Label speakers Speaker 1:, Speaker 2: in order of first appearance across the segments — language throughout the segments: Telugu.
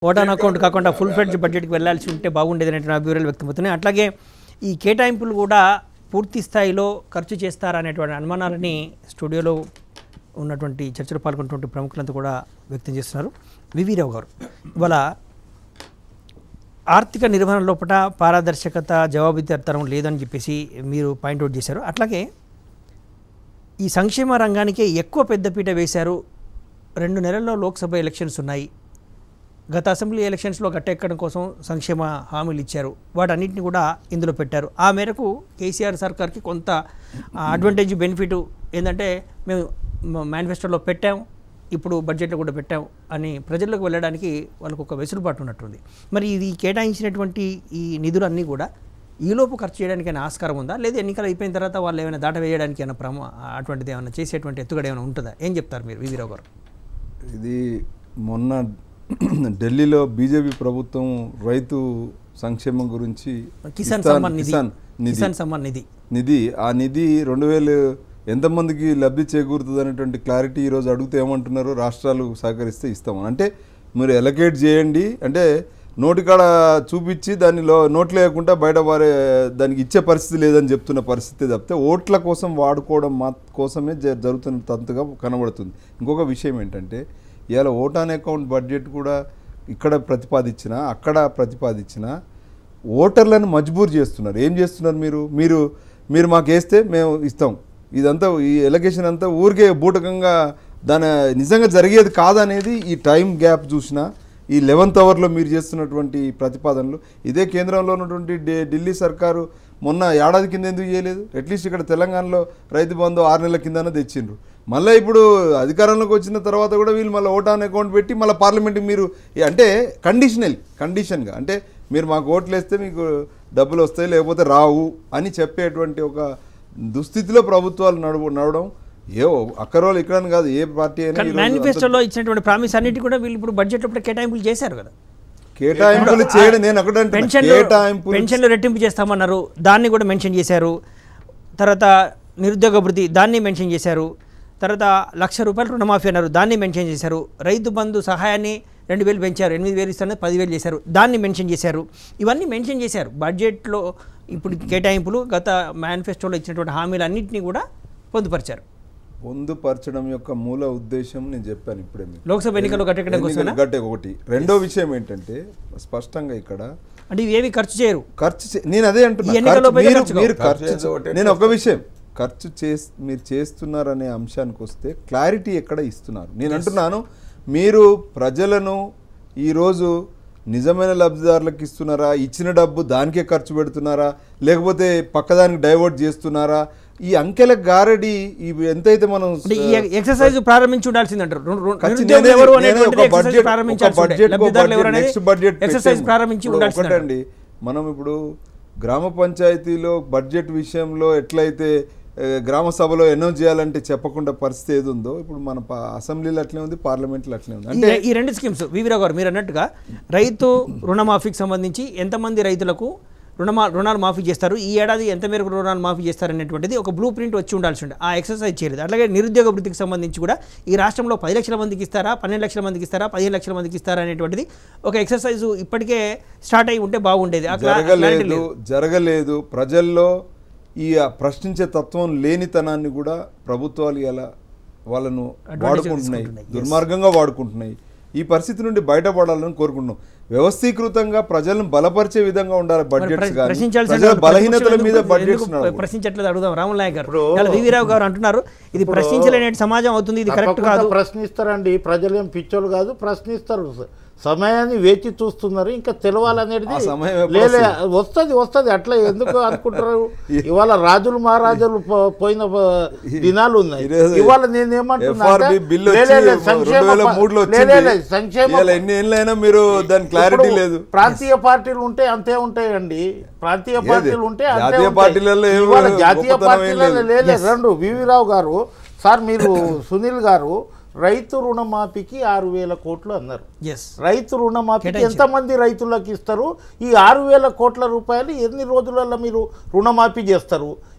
Speaker 1: ఓటాన్ అకౌంట్ కాకుండా ఫుల్ ఫ్లెడ్జ్ బడ్జెట్కి వెళ్ళాల్సి ఉంటే బాగుండేది అనేటువంటి అభిప్రాయాలు వ్యక్తమవుతున్నాయి అట్లాగే ఈ కేటాయింపులు కూడా పూర్తి స్థాయిలో ఖర్చు చేస్తారనేటువంటి అనుమానాలని స్టూడియోలో ఉన్నటువంటి చర్చలో పాల్గొన్నటువంటి ప్రముఖులంతా కూడా వ్యక్తం చేస్తున్నారు వివి రావు గారు ఇవాళ ఆర్థిక నిర్వహణ లోపల పారదర్శకత జవాబుదారితనం లేదని చెప్పేసి మీరు పాయింట్అవుట్ చేశారు అట్లాగే ఈ సంక్షేమ రంగానికే ఎక్కువ పెద్దపీట వేశారు రెండు నెలల్లో లోక్సభ ఎలక్షన్స్ ఉన్నాయి గత అసెంబ్లీ ఎలక్షన్స్లో గట్టెక్కడం కోసం సంక్షేమ హామీలు ఇచ్చారు వాటన్నిటిని కూడా ఇందులో పెట్టారు ఆ మేరకు కేసీఆర్ సర్కార్కి కొంత అడ్వాంటేజ్ బెనిఫిట్ ఏంటంటే మేము మేనిఫెస్టోలో పెట్టాం ఇప్పుడు బడ్జెట్లో కూడా పెట్టాం అని ప్రజల్లోకి వెళ్ళడానికి వాళ్ళకు ఒక వెసులుబాటు ఉన్నట్టుంది మరి ఇది కేటాయించినటువంటి ఈ నిధులన్నీ కూడా ఈలోపు ఖర్చు చేయడానికైనా ఆస్కారం ఉందా లేదా ఎన్నికలు అయిపోయిన తర్వాత వాళ్ళు ఏమైనా దాట వేయడానికి ఏమైనా ప్రమ అటువంటిది ఏమైనా చేసేటువంటి ఎత్తుగడ ఏమైనా ఉంటుందా ఏం చెప్తారు మీరు వివిరావు గారు
Speaker 2: ఇది మొన్న ఢిల్లీలో బీజేపీ ప్రభుత్వం రైతు సంక్షేమం గురించి
Speaker 1: కిసాన్
Speaker 2: ఇస్తాన్-
Speaker 1: సమ్మాన్ నిధి
Speaker 2: కిసాన్ నిధి
Speaker 1: కిసాన్ సమ్మాన్ నిధి
Speaker 2: నిధి ఆ నిధి రెండు వేలు ఎంతమందికి లబ్ధి చేకూరుతుంది అనేటువంటి క్లారిటీ ఈరోజు అడిగితే ఏమంటున్నారు రాష్ట్రాలు సహకరిస్తే ఇస్తామని అంటే మీరు ఎలకేట్ చేయండి అంటే నోటికాడ చూపించి దాన్ని లో నోట్లు లేకుండా బయట వారే దానికి ఇచ్చే పరిస్థితి లేదని చెప్తున్న పరిస్థితి తప్పితే ఓట్ల కోసం వాడుకోవడం మా కోసమే జ- జరుగుతున్న తంతుగా కనబడుతుంది ఇంకొక విషయం ఏంటంటే ఇవాళ ఓటాన్ అకౌంట్ బడ్జెట్ కూడా ఇక్కడ ప్రతిపాదించిన అక్కడ ప్రతిపాదించిన ఓటర్లను మజ్బూర్ చేస్తున్నారు ఏం చేస్తున్నారు మీరు మీరు మీరు మాకు వేస్తే మేము ఇస్తాం ఇదంతా ఈ ఎలకేషన్ అంతా ఊరికే బూటకంగా దాని నిజంగా జరిగేది కాదనేది ఈ టైం గ్యాప్ చూసినా ఈ లెవెన్త్ అవర్లో మీరు చేస్తున్నటువంటి ప్రతిపాదనలు ఇదే కేంద్రంలో ఉన్నటువంటి ఢి- ఢిల్లీ సర్కారు మొన్న ఏడాది కింద ఎందుకు చేయలేదు అట్లీస్ట్ ఇక్కడ తెలంగాణలో రైతు బంధు ఆరు నెలల కిందనే తెచ్చిండ్రు మళ్ళీ ఇప్పుడు అధికారంలోకి వచ్చిన తర్వాత కూడా వీళ్ళు మళ్ళీ ఓటాన్ అకౌంట్ పెట్టి మళ్ళీ పార్లమెంట్కి మీరు అంటే కండిషనల్ కండిషన్గా అంటే మీరు మాకు ఓట్లు వేస్తే మీకు డబ్బులు వస్తాయి లేకపోతే రావు అని చెప్పేటువంటి ఒక దుస్థితిలో ప్రభుత్వాలు నడువు నడవడం ఏ అక్కరోలు ఇక్కడ కాదు ఏ పార్టీ అయినా
Speaker 1: కానీ
Speaker 2: ఈరోజు
Speaker 1: మేనిఫెస్టోలో ఇచ్చినటువంటి ప్రామిస్ అన్నిటి కూడా వీళ్ళు ఇప్పుడు బడ్జెట్ అప్పుడు కేటాయింపులు చేశారు కదా
Speaker 2: కేటాయింపులు చేయడం నేను ఒకటే అంటున్నా.
Speaker 1: పెన్షన్లు
Speaker 2: కేటాయింపులు
Speaker 1: పెన్షన్లు రెట్టింపు చేస్తామన్నారు దాన్ని కూడా మెన్షన్ చేశారు తర్వాత నిరుద్యోగ భృతి దాన్ని మెన్షన్ చేశారు తర్వాత లక్ష రూపాయలు రుణమాఫీ అన్నారు దాన్ని మెన్షన్ చేశారు రైతు బంధు సహాయాన్ని రెండు వేలు పెంచారు ఎనిమిది వేలు ఇస్తానే పదివేలు చేశారు దాన్ని మెన్షన్ చేశారు ఇవన్నీ మెన్షన్ చేశారు బడ్జెట్లో ఇప్పుడు కేటాయింపులు గత మేనిఫెస్టోలో ఇచ్చినటువంటి హామీలు అన్నింటినీ కూడా పొందుపరిచారు
Speaker 2: పొందుపరచడం యొక్క మూల ఉద్దేశం నేను చెప్పాను ఇప్పుడే మీకు.
Speaker 1: లోక్సభ ఎన్నికల్లో గట్టెక్కడం
Speaker 2: ఎన్నికలు
Speaker 1: కోసమేనా?
Speaker 2: గట్టే ఒకటి రెండో విషయం ఏంటంటే స్పష్టంగా ఇక్కడ
Speaker 1: అంటే ఇవి ఏవి ఖర్చు చేయరు
Speaker 2: ఖర్చు చే- నేను అదే అంటున్నా
Speaker 1: ఈ ఎన్నికల్లో
Speaker 2: ఖర్చు-
Speaker 1: పోయితే
Speaker 2: మీరు-
Speaker 1: ఖర్చు కావు.
Speaker 2: మీరు ఖర్చు
Speaker 3: ఖర్చు ఒకటే
Speaker 2: నేను ఒక విషయం ఖర్చు చేస్ మీరు చేస్తున్నారనే అంశానికి వస్తే క్లారిటీ ఎక్కడ ఇస్తున్నారు నేను అంటున్నాను మీరు ప్రజలను ఈరోజు నిజమైన లబ్ధిదారులకు ఇస్తున్నారా ఇచ్చిన డబ్బు దానికే ఖర్చు పెడుతున్నారా లేకపోతే పక్కదానికి డైవర్ట్ చేస్తున్నారా ఈ అంకెల గారడి ఇవి ఎంతైతే మనం
Speaker 1: అంటే ఈ ఎక్సర్సైజ్ ప్రారంభించి ఉండాల్సింది అంటారు రు- రు-
Speaker 2: ఖచ్చి-
Speaker 1: నిరుద్యోగులు
Speaker 2: నేనే-
Speaker 1: ఎవరు
Speaker 2: నేనే
Speaker 1: అనేటువంటిది
Speaker 2: ఒక
Speaker 1: exercise
Speaker 2: budget- ఒక
Speaker 1: ప్రారంభించాల్సి ఉండే.
Speaker 2: budget కో
Speaker 1: లబ్ధిదారులు ఎవరు
Speaker 2: budget,
Speaker 1: అనేది
Speaker 2: next budget
Speaker 1: exercise
Speaker 2: పెట్టాము.
Speaker 1: ప్రారంభించి
Speaker 2: ఇప్పుడు
Speaker 1: ఉండాల్సింది అంటారు.
Speaker 2: ఒకటండి మనం ఇప్పుడు గ్రామ పంచాయతీలో బడ్జెట్ విషయంలో ఎట్లయితే ఏ, గ్రామ సభలో అనౌన్స్ చేయాలంటే చెప్పకుండా పరిస్థితి ఏది ఉందో ఇప్పుడు మన ప- అసెంబ్లీలో అట్లే ఉంది పార్లమెంట్లో అట్లే ఉంది అంటే
Speaker 1: ఈ- ఈ రెండు స్కీమ్స్ వివిరావు గారు మీరు అన్నట్టుగా రైతు రుణమాఫీకి సంబంధించి ఎంతమంది రైతులకు రుణమా రుణాలు మాఫీ చేస్తారు ఈ ఏడాది ఎంత మేరకు రుణాలు మాఫీ చేస్తారు అనేటువంటిది ఒక బ్లూ ప్రింట్ వచ్చి ఉండాల్సి ఉండే ఆ ఎక్సర్సైజ్ చేయలేదు అట్లాగే నిరుద్యోగ వృత్తికి సంబంధించి కూడా ఈ రాష్ట్రంలో పది లక్షల మందికి ఇస్తారా పన్నెండు లక్షల మందికి ఇస్తారా పదిహేను లక్షల మందికి ఇస్తారా అనేటువంటిది ఒక ఎక్సర్సైజ్ ఇప్పటికే స్టార్ట్ అయి ఉంటే బాగుండేది ఆ క్లా- క్లారిటీ
Speaker 2: జరగలేదు
Speaker 1: లేదు.
Speaker 2: జరగలేదు ప్రజల్లో ఈ ప్రశ్నించే తత్వం లేనితనాన్ని కూడా ప్రభుత్వాలు ఇలా వాళ్ళను
Speaker 1: Advantage
Speaker 2: వాడుకుంటున్నాయి
Speaker 1: తీసుకుంటున్నాయి.
Speaker 2: దుర్మార్గంగా వాడుకుంటున్నాయి ఈ పరిస్థితి నుండి బయటపడాలని కోరుకుంటున్నాం వ్యవస్థీకృతంగా ప్రజలను బలపరిచే విధంగా ఉండాలి
Speaker 1: మరి
Speaker 2: బడ్జెట్స్
Speaker 1: ప్ర-
Speaker 2: కానీ
Speaker 1: ప్రశ్నించాల్సిన
Speaker 2: ప్రజల
Speaker 1: వాళ్ళు
Speaker 2: బలహీనతల
Speaker 1: ప్రతిపక్షాలు
Speaker 2: మీద
Speaker 1: ఎందుకు-
Speaker 2: బడ్జెట్స్
Speaker 1: ఎందుకు
Speaker 2: నడవవు.
Speaker 1: ప్రశ్నించట్లేదు అడుగుదాం రామనాయక్ గారు
Speaker 3: ఇప్పుడు-
Speaker 1: ఇలా వివిరావు గారు అంటున్నారు ఇది
Speaker 3: ఇప్పుడు
Speaker 1: ప్రశ్నించలేని సమాజం అవుతుంది ఇది కరెక్ట్
Speaker 3: తప్పకుండా
Speaker 1: కాదు
Speaker 3: ప్రశ్నిస్తారండి ప్రజలేం పిచ్చోళ్ళు కాదు ప్రశ్నిస్తారు సమయాన్ని వేచి చూస్తున్నారు ఇంకా తెలవాలనేది
Speaker 2: ఆ సమయం ఎప్పుడు
Speaker 3: లేలే వస్తుంది వస్తుంది అట్లా ఎందుకు అనుకుంటారు ఇవాళ రాజులు మహారాజులు పో- పోయిన ప- దినాలు ఉన్నాయి
Speaker 2: ఈరోజు
Speaker 3: ఇవాళ నేనేమంటున్నా
Speaker 2: FRB
Speaker 3: అంటే,
Speaker 2: బిల్లు
Speaker 3: లే,
Speaker 2: వచ్చి
Speaker 3: లే, లే, సంక్షేమ
Speaker 2: రెండు వేల
Speaker 3: ప-
Speaker 2: మూడులో
Speaker 3: లే, లే, లే,
Speaker 2: వచ్చింది
Speaker 3: సంక్షేమ
Speaker 2: ఇవాళ ఎన్ని ఏళ్ళైనా మీరు దాని క్లారిటీ
Speaker 3: ఇప్పుడు
Speaker 2: లేదు
Speaker 3: ప్రాంతీయ పార్టీలు ఉంటే అంతే ఉంటాయండి ప్రాంతీయ
Speaker 2: ఏది?
Speaker 3: పార్టీలు ఉంటే అంతే
Speaker 2: జాతీయ
Speaker 3: ఉంటాయి.
Speaker 2: పార్టీలలో ఏమో
Speaker 3: ఇవాళ జాతీయ
Speaker 2: గొప్పతనం ఏం
Speaker 3: పార్టీలలో
Speaker 2: లేదు.
Speaker 3: లేదు రెండు వివి రావు గారు సార్ మీరు సునీల్ గారు రైతు రుణమాఫీకి ఆరు వేల కోట్లు అన్నారు
Speaker 1: ఎస్
Speaker 3: రైతు రుణమాఫీకి
Speaker 1: కేటాయించారు.
Speaker 3: ఎంతమంది రైతులకు ఇస్తారు ఈ ఆరు వేల కోట్ల రూపాయలు ఎన్ని రోజులలో మీరు రుణమాఫీ చేస్తారు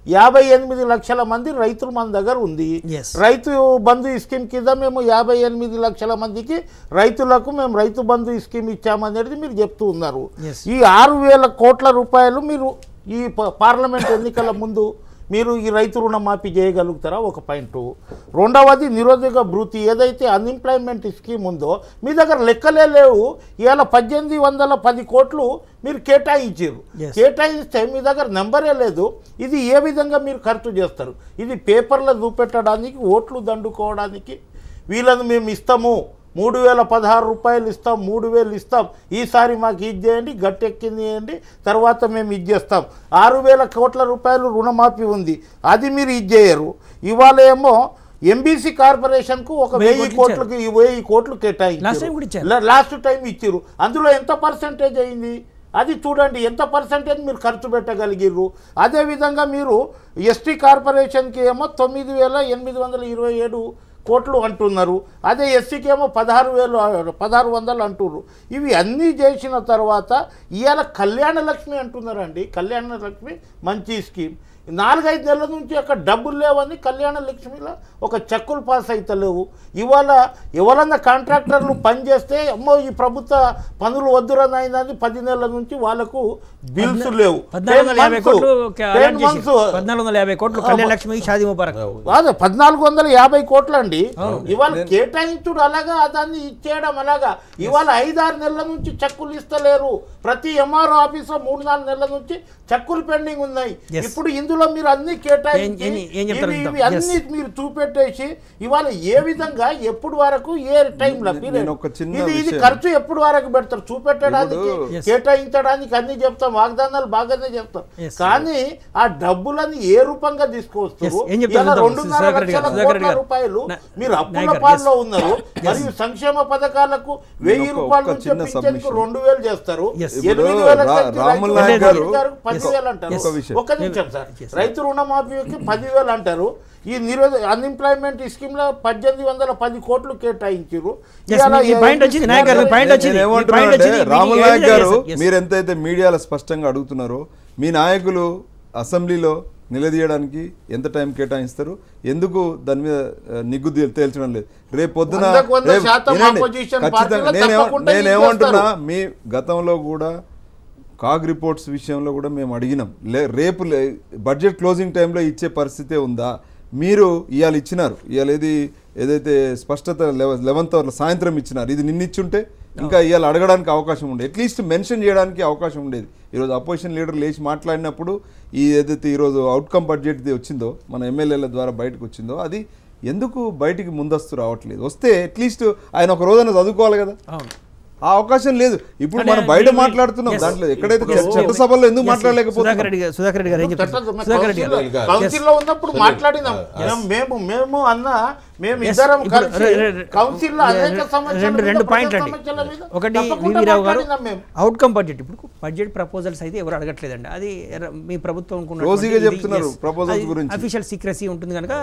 Speaker 3: యాభై ఎనిమిది లక్షల మంది రైతులు మన దగ్గర ఉంది
Speaker 1: Yes.
Speaker 3: రైతు బంధు స్కీమ్ కింద మేము యాభై ఎనిమిది లక్షల మందికి రైతులకు మేము రైతు బంధు స్కీమ్ ఇచ్చామనేది మీరు చెప్తూ ఉన్నారు
Speaker 1: Yes.
Speaker 3: ఈ ఆరు వేల కోట్ల రూపాయలు మీరు ఈ ప- పార్లమెంట్ ఎన్నికల ముందు మీరు ఈ రైతు రుణమాఫీ చేయగలుగుతారా ఒక పాయింట్ రెండవది నిరోధక భృతి ఏదైతే అన్ఎంప్లాయ్మెంట్ స్కీమ్ ఉందో మీ దగ్గర లెక్కలే లేవు ఇవాళ పద్దెనిమిది వందల పది కోట్లు మీరు కేటాయించారు
Speaker 1: Yes.
Speaker 3: కేటాయిస్తే మీ దగ్గర నెంబరే లేదు ఇది ఏ విధంగా మీరు ఖర్చు చేస్తారు ఇది పేపర్లో చూపెట్టడానికి ఓట్లు దండుకోవడానికి వీళ్ళని మేము ఇస్తాము మూడు వేల పదహారు రూపాయలు ఇస్తాం మూడు వేలు ఇస్తాం ఈసారి మాకు ఇది చేయండి గట్టెక్కింది చేయండి తర్వాత మేము ఇది చేస్తాం ఆరు వేల కోట్ల రూపాయలు రుణమాఫీ ఉంది అది మీరు ఇది చేయరు ఇవాళ ఏమో ఎంబీసీ కార్పొరేషన్కు ఒక
Speaker 1: వెయ్యి
Speaker 3: వెయ్యి
Speaker 1: కోట్లు
Speaker 3: కోట్లకి ఈ వెయ్యి కోట్లు
Speaker 1: Last time
Speaker 3: కేటాయించారు
Speaker 1: కూడా ఇచ్చారు.
Speaker 3: లా- లాస్ట్ టైం ఇచ్చిర్రు అందులో ఎంత పర్సంటేజ్ అయింది అది చూడండి ఎంత పర్సంటేజ్ మీరు ఖర్చు పెట్టగలిగిర్రు అదేవిధంగా మీరు ఎస్టీ కార్పొరేషన్కి ఏమో తొమ్మిది వేల ఎనిమిది వందల ఇరవై ఏడు కోట్లు అంటున్నారు అదే ఎస్సీకి ఏమో పదహారు వేలు పదహారు వందలు అంటున్నారు ఇవి అన్నీ చేసిన తర్వాత ఇవాళ కళ్యాణ లక్ష్మి అంటున్నారండి కళ్యాణ లక్ష్మి మంచి స్కీమ్ నాలుగైదు నెలల నుంచి అక్కడ డబ్బులు లేవని కళ్యాణ లక్ష్మిలో ఒక చెక్కులు పాస్ అవుతలేవు ఇవాళ ఎవరన్నా కాంట్రాక్టర్లు పని చేస్తే అమ్మో ఈ ప్రభుత్వ పనులు వద్దురనైందని పది నెలల నుంచి వాళ్ళకు బిల్స్ లేవు
Speaker 1: పద్నాలుగు వందల యాభై
Speaker 3: 10
Speaker 1: కోట్లు
Speaker 3: months,
Speaker 1: అలాట్
Speaker 3: 10
Speaker 1: చేసి
Speaker 3: months.
Speaker 1: పద్నాలుగు వందల యాభై కోట్లు కళ్యాణ లక్ష్మి షాదీ ముబారక్
Speaker 3: అదే పద్నాలుగు వందల యాభై కోట్లు అండి ఇవాళ కేటాయించుడు అలాగా దాన్ని ఇచ్చేయడం అలాగా ఇవాళ ఐదారు నెలల నుంచి చెక్కులు ఇస్తలేరు ప్రతి ఎంఆర్ఓ ఆఫీసులో మూడు నాలుగు నెలల నుంచి చెక్కులు పెండింగ్ ఉన్నాయి
Speaker 1: Yes.
Speaker 3: ఇప్పుడు ఇందులో మీరు అన్ని కేటాయించి
Speaker 1: ఏం- ఏం- ఏం చెప్తారు
Speaker 3: ఇవి-
Speaker 1: చూద్దాం.
Speaker 3: ఇవి అన్ని మీరు చూపెట్టేసి ఇవాళ ఏ విధంగా ఎప్పుడు వరకు ఏ టైంలో
Speaker 2: నేను
Speaker 3: పీరియడ్
Speaker 2: ఒక చిన్న
Speaker 3: ఇది ఇది
Speaker 2: విషయం-
Speaker 3: ఖర్చు ఎప్పుడు వరకు పెడతారు చూపెట్టడానికి
Speaker 2: ఇప్పుడు-
Speaker 1: Yes.
Speaker 3: కేటాయించడానికి అన్ని చెప్తాం వాగ్దానాలు బాగానే చెప్తాం
Speaker 1: Yes.
Speaker 3: కానీ ఆ డబ్బులని ఏ రూపంగా తీసుకొస్తారు
Speaker 1: Yes. ఏం చెప్తారు
Speaker 3: ఇలా
Speaker 1: చూద్దాం.
Speaker 3: రెండున్నర
Speaker 1: సుధాకర్ రెడ్డి గారు,
Speaker 3: లక్షల
Speaker 1: సుధాకర్ రెడ్డి
Speaker 3: కోట్ల
Speaker 1: గారు.
Speaker 3: రూపాయలు
Speaker 1: నా-
Speaker 3: మీరు అప్పుల
Speaker 1: నాయకర్,
Speaker 3: పాల్లో
Speaker 1: yes.
Speaker 3: ఉన్నారు మరియు సంక్షేమ పథకాలకు వెయ్యి
Speaker 2: ఒక-
Speaker 3: రూపాయల
Speaker 2: ఒక
Speaker 3: నుంచి
Speaker 2: చిన్న
Speaker 3: పింఛన్కు
Speaker 2: submission.
Speaker 3: రెండు వేలు చేస్తారు
Speaker 1: Yes.
Speaker 3: ఎనిమిది
Speaker 2: ఇప్పుడు
Speaker 3: వేల
Speaker 2: రా-
Speaker 3: నుంచి
Speaker 2: రాములు
Speaker 3: రైతు
Speaker 2: నాయక్ గారు-
Speaker 3: రుణమాఫీ పదివేలు అంటారు
Speaker 1: Yes.
Speaker 2: ఒక విషయం.
Speaker 3: ఒక్క నిమిషం సార్
Speaker 1: Yes.
Speaker 3: రైతు రుణమాఫీకి పదివేలు అంటారు ఈ నిరోధ అన్ఎంప్లాయ్మెంట్ స్కీమ్ లో పద్దెనిమిది వందల పది కోట్లు కేటాయించారు
Speaker 1: Yes, మీ- మీ point వచ్చింది, నాయక్ గారు, మీ point వచ్చింది.
Speaker 2: నేను
Speaker 1: మీ point
Speaker 2: ఏమంటున్నానంటే
Speaker 1: వచ్చింది, మీకు
Speaker 2: రాముల్
Speaker 1: ఏ
Speaker 2: నాయక్
Speaker 1: విధంగా
Speaker 2: గారు
Speaker 1: చేస్తారు? Yes.
Speaker 2: మీరు ఎంతైతే మీడియాలో స్పష్టంగా అడుగుతున్నారో మీ నాయకులు అసెంబ్లీలో నిలదీయడానికి ఎంత టైం కేటాయిస్తారు ఎందుకు దాని మీద ఆ, నిగ్గు తేల్- తేల్చడం లేదు రేపు పొద్దున
Speaker 3: వందకు వంద
Speaker 2: రేపు-
Speaker 3: శాతం
Speaker 2: వినండి,
Speaker 3: opposition
Speaker 2: ఖచ్చితంగా
Speaker 3: పార్టీలు
Speaker 2: నేనేమ-
Speaker 3: తప్పకుండా
Speaker 2: నేనేమంటున్నా
Speaker 3: చేస్తారు.
Speaker 2: మీ గతంలో కూడా కాగ్ రిపోర్ట్స్ విషయంలో కూడా మేము అడిగినాం లే రేపు లే- బడ్జెట్ క్లోజింగ్ టైంలో ఇచ్చే పరిస్థితే ఉందా మీరు ఇవాళ ఇచ్చినారు ఇవాళ ఏది ఏదైతే స్పష్టత లెవ- లెవెన్త్ అవర్లో సాయంత్రం ఇచ్చినారు ఇది నిన్న ఇచ్చుంటే ఇంకా ఇవాళ అడగడానికి అవకాశం ఉండేది అట్లీస్ట్ మెన్షన్ చేయడానికి అవకాశం ఉండేది ఈరోజు అపోజిషన్ లీడర్ లేచి మాట్లాడినప్పుడు ఈ ఏదైతే ఈరోజు అవుట్కమ్ బడ్జెట్ వచ్చిందో మన ఎమ్మెల్యేల ద్వారా బయటకు వచ్చిందో అది ఎందుకు బయటికి ముందస్తు రావట్లేదు వస్తే అట్లీస్ట్ ఆయన ఒక రోజున చదువుకోవాలి కదా
Speaker 1: అవును
Speaker 2: ఆ అవకాశం లేదు ఇప్పుడు
Speaker 1: అంటే
Speaker 2: మనం బయట
Speaker 1: మీ- మీ-
Speaker 2: మాట్లాడుతున్నాం
Speaker 1: yes.
Speaker 2: దాంట్లో ఎక్కడైతే
Speaker 1: ఇప్పుడు-
Speaker 2: చట్టసభలో ఎందుకు
Speaker 1: Yes,
Speaker 2: మాట్లాడలేకపోతున్నాం
Speaker 1: సుధాకర్ రెడ్డి గారు సుధాకర్ రెడ్డి గారు ఏం చెప్తారు
Speaker 3: చట్టం-
Speaker 1: సుధాకర్ రెడ్డి గారు
Speaker 3: కౌన్సిల్లో- కౌన్సిల్లో ఉన్నప్పుడు మాట్లాడినాం మేము- మేము మేము అన్న మేము
Speaker 1: Yes,
Speaker 3: ఇద్దరం
Speaker 1: ఇప్పుడు
Speaker 3: కలిసి
Speaker 1: రె- రె- రె-
Speaker 3: కౌన్సిల్లో అనేక
Speaker 1: రె-
Speaker 3: సమస్యల
Speaker 1: రెండు
Speaker 3: మీద,
Speaker 1: రెండు
Speaker 3: ప్రజా
Speaker 1: పాయింట్లు అండి
Speaker 3: సమస్యల మీద
Speaker 1: ఒకటి
Speaker 3: తప్పకుండా
Speaker 1: వివి రావు గారు
Speaker 3: మాట్లాడినాం మేము.
Speaker 1: అవుట్కమ్ బడ్జెట్ ఇప్పుడు బడ్జెట్ ప్రపోజల్స్ అయితే ఎవరు అడగట్లేదండి అది ఎర్ర- మీ ప్రభుత్వం
Speaker 2: రోజీగా చెప్తున్నారు proposals గురించి.
Speaker 1: అఫీషియల్ సీక్రసీ ఉంటుంది కనుక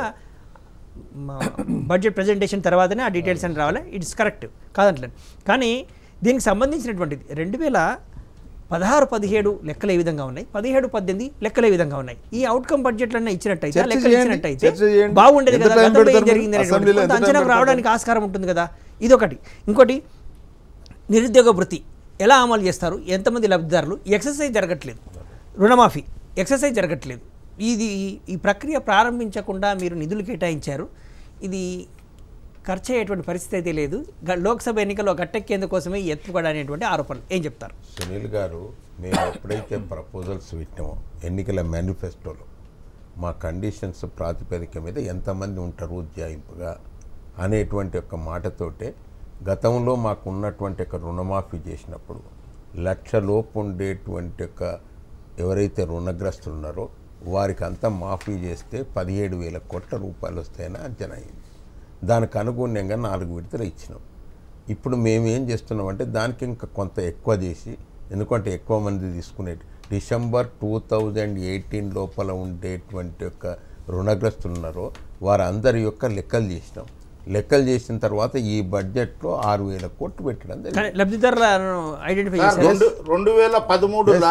Speaker 1: బడ్జెట్ ప్రజెంటేషన్ తర్వాతనే ఆ డీటెయిల్స్ అని రావాలి ఇట్స్ కరెక్ట్ కాదంటలేదు కానీ దీనికి సంబంధించినటువంటిది రెండు వేల పదహారు పదిహేడు లెక్కలు ఏ విధంగా ఉన్నాయి పదిహేడు పద్దెనిమిది లెక్కలు ఏ విధంగా ఉన్నాయి ఈ అవుట్కమ్ బడ్జెట్లన్నా ఇచ్చినట్టయితే ఆ
Speaker 2: చర్చ
Speaker 1: లెక్కలు
Speaker 2: చేయండి,
Speaker 1: ఇచ్చినట్టయితే
Speaker 2: చర్చ చేయండి.
Speaker 1: బాగుండేది
Speaker 2: ఎంత
Speaker 1: కదా
Speaker 2: time
Speaker 1: గతంలో ఏం
Speaker 2: పెడతారు
Speaker 1: జరిగింది
Speaker 2: మీరు?
Speaker 1: అనేటువంటిది
Speaker 2: అసెంబ్లీలో
Speaker 1: కొంత
Speaker 2: ఎంత time
Speaker 1: అంచనాకు
Speaker 2: పెడతారు?
Speaker 1: రావడానికి ఆస్కారం ఉంటుంది కదా ఇదొకటి ఇంకోటి నిరుద్యోగ భృతి ఎలా అమలు చేస్తారు ఎంతమంది లబ్ధిదారులు ఈ ఎక్సర్సైజ్ జరగట్లేదు రుణమాఫీ ఎక్సర్సైజ్ జరగట్లేదు ఇది ఈ ప్రక్రియ ప్రారంభించకుండా మీరు నిధులు కేటాయించారు ఇది ఖర్చు అయ్యేటువంటి పరిస్థితి అయితే లేదు గ- లోక్సభ ఎన్నికల్లో గట్టెక్కేందుకు కోసమే ఈ ఎత్తుకోవడం అనేటువంటి ఆరోపణలు ఏం చెప్తారు
Speaker 4: సునీల్ గారు మేము ఎప్పుడైతే ప్రపోజల్స్ పెట్టినామో ఎన్నికల మేనిఫెస్టోలో మా కండిషన్స్ ప్రాతిపదిక మీద ఎంతమంది ఉంటారు ఉజ్జాయింపుగా అనేటువంటి ఒక మాటతోటే గతంలో మాకు ఉన్నటువంటి ఒక రుణమాఫీ చేసినప్పుడు లక్ష లోపు ఉండేటువంటి ఒక ఎవరైతే రుణగ్రస్తులు ఉన్నారో వారికి అంతా మాఫీ చేస్తే పదిహేడు వేల కోట్ల రూపాయలు వస్తాయని అంచనా అయింది దానికి అనుగుణంగా నాలుగు విడతలు ఇచ్చినాం ఇప్పుడు మేము ఏం చేస్తున్నామంటే దానికి ఇంకా కొంత ఎక్కువ చేసి ఎందుకంటే ఎక్కువ మంది తీసుకునే డిసెంబర్ టూ థౌజండ్ ఎయిటీన్ లోపల ఉండేటువంటి యొక్క రుణగ్రస్తులు ఉన్నారో వారందరి యొక్క లెక్కలు చేసినాం లెక్కలు చేసిన తర్వాత ఈ బడ్జెట్లో ఆరు వేల కోట్లు పెట్టడం జరిగింది
Speaker 1: కానీ లబ్ధిదారులను ఐడెంటిఫై
Speaker 3: సార్,
Speaker 1: చేశారు
Speaker 3: రెండు రెండు వేల పదమూడులో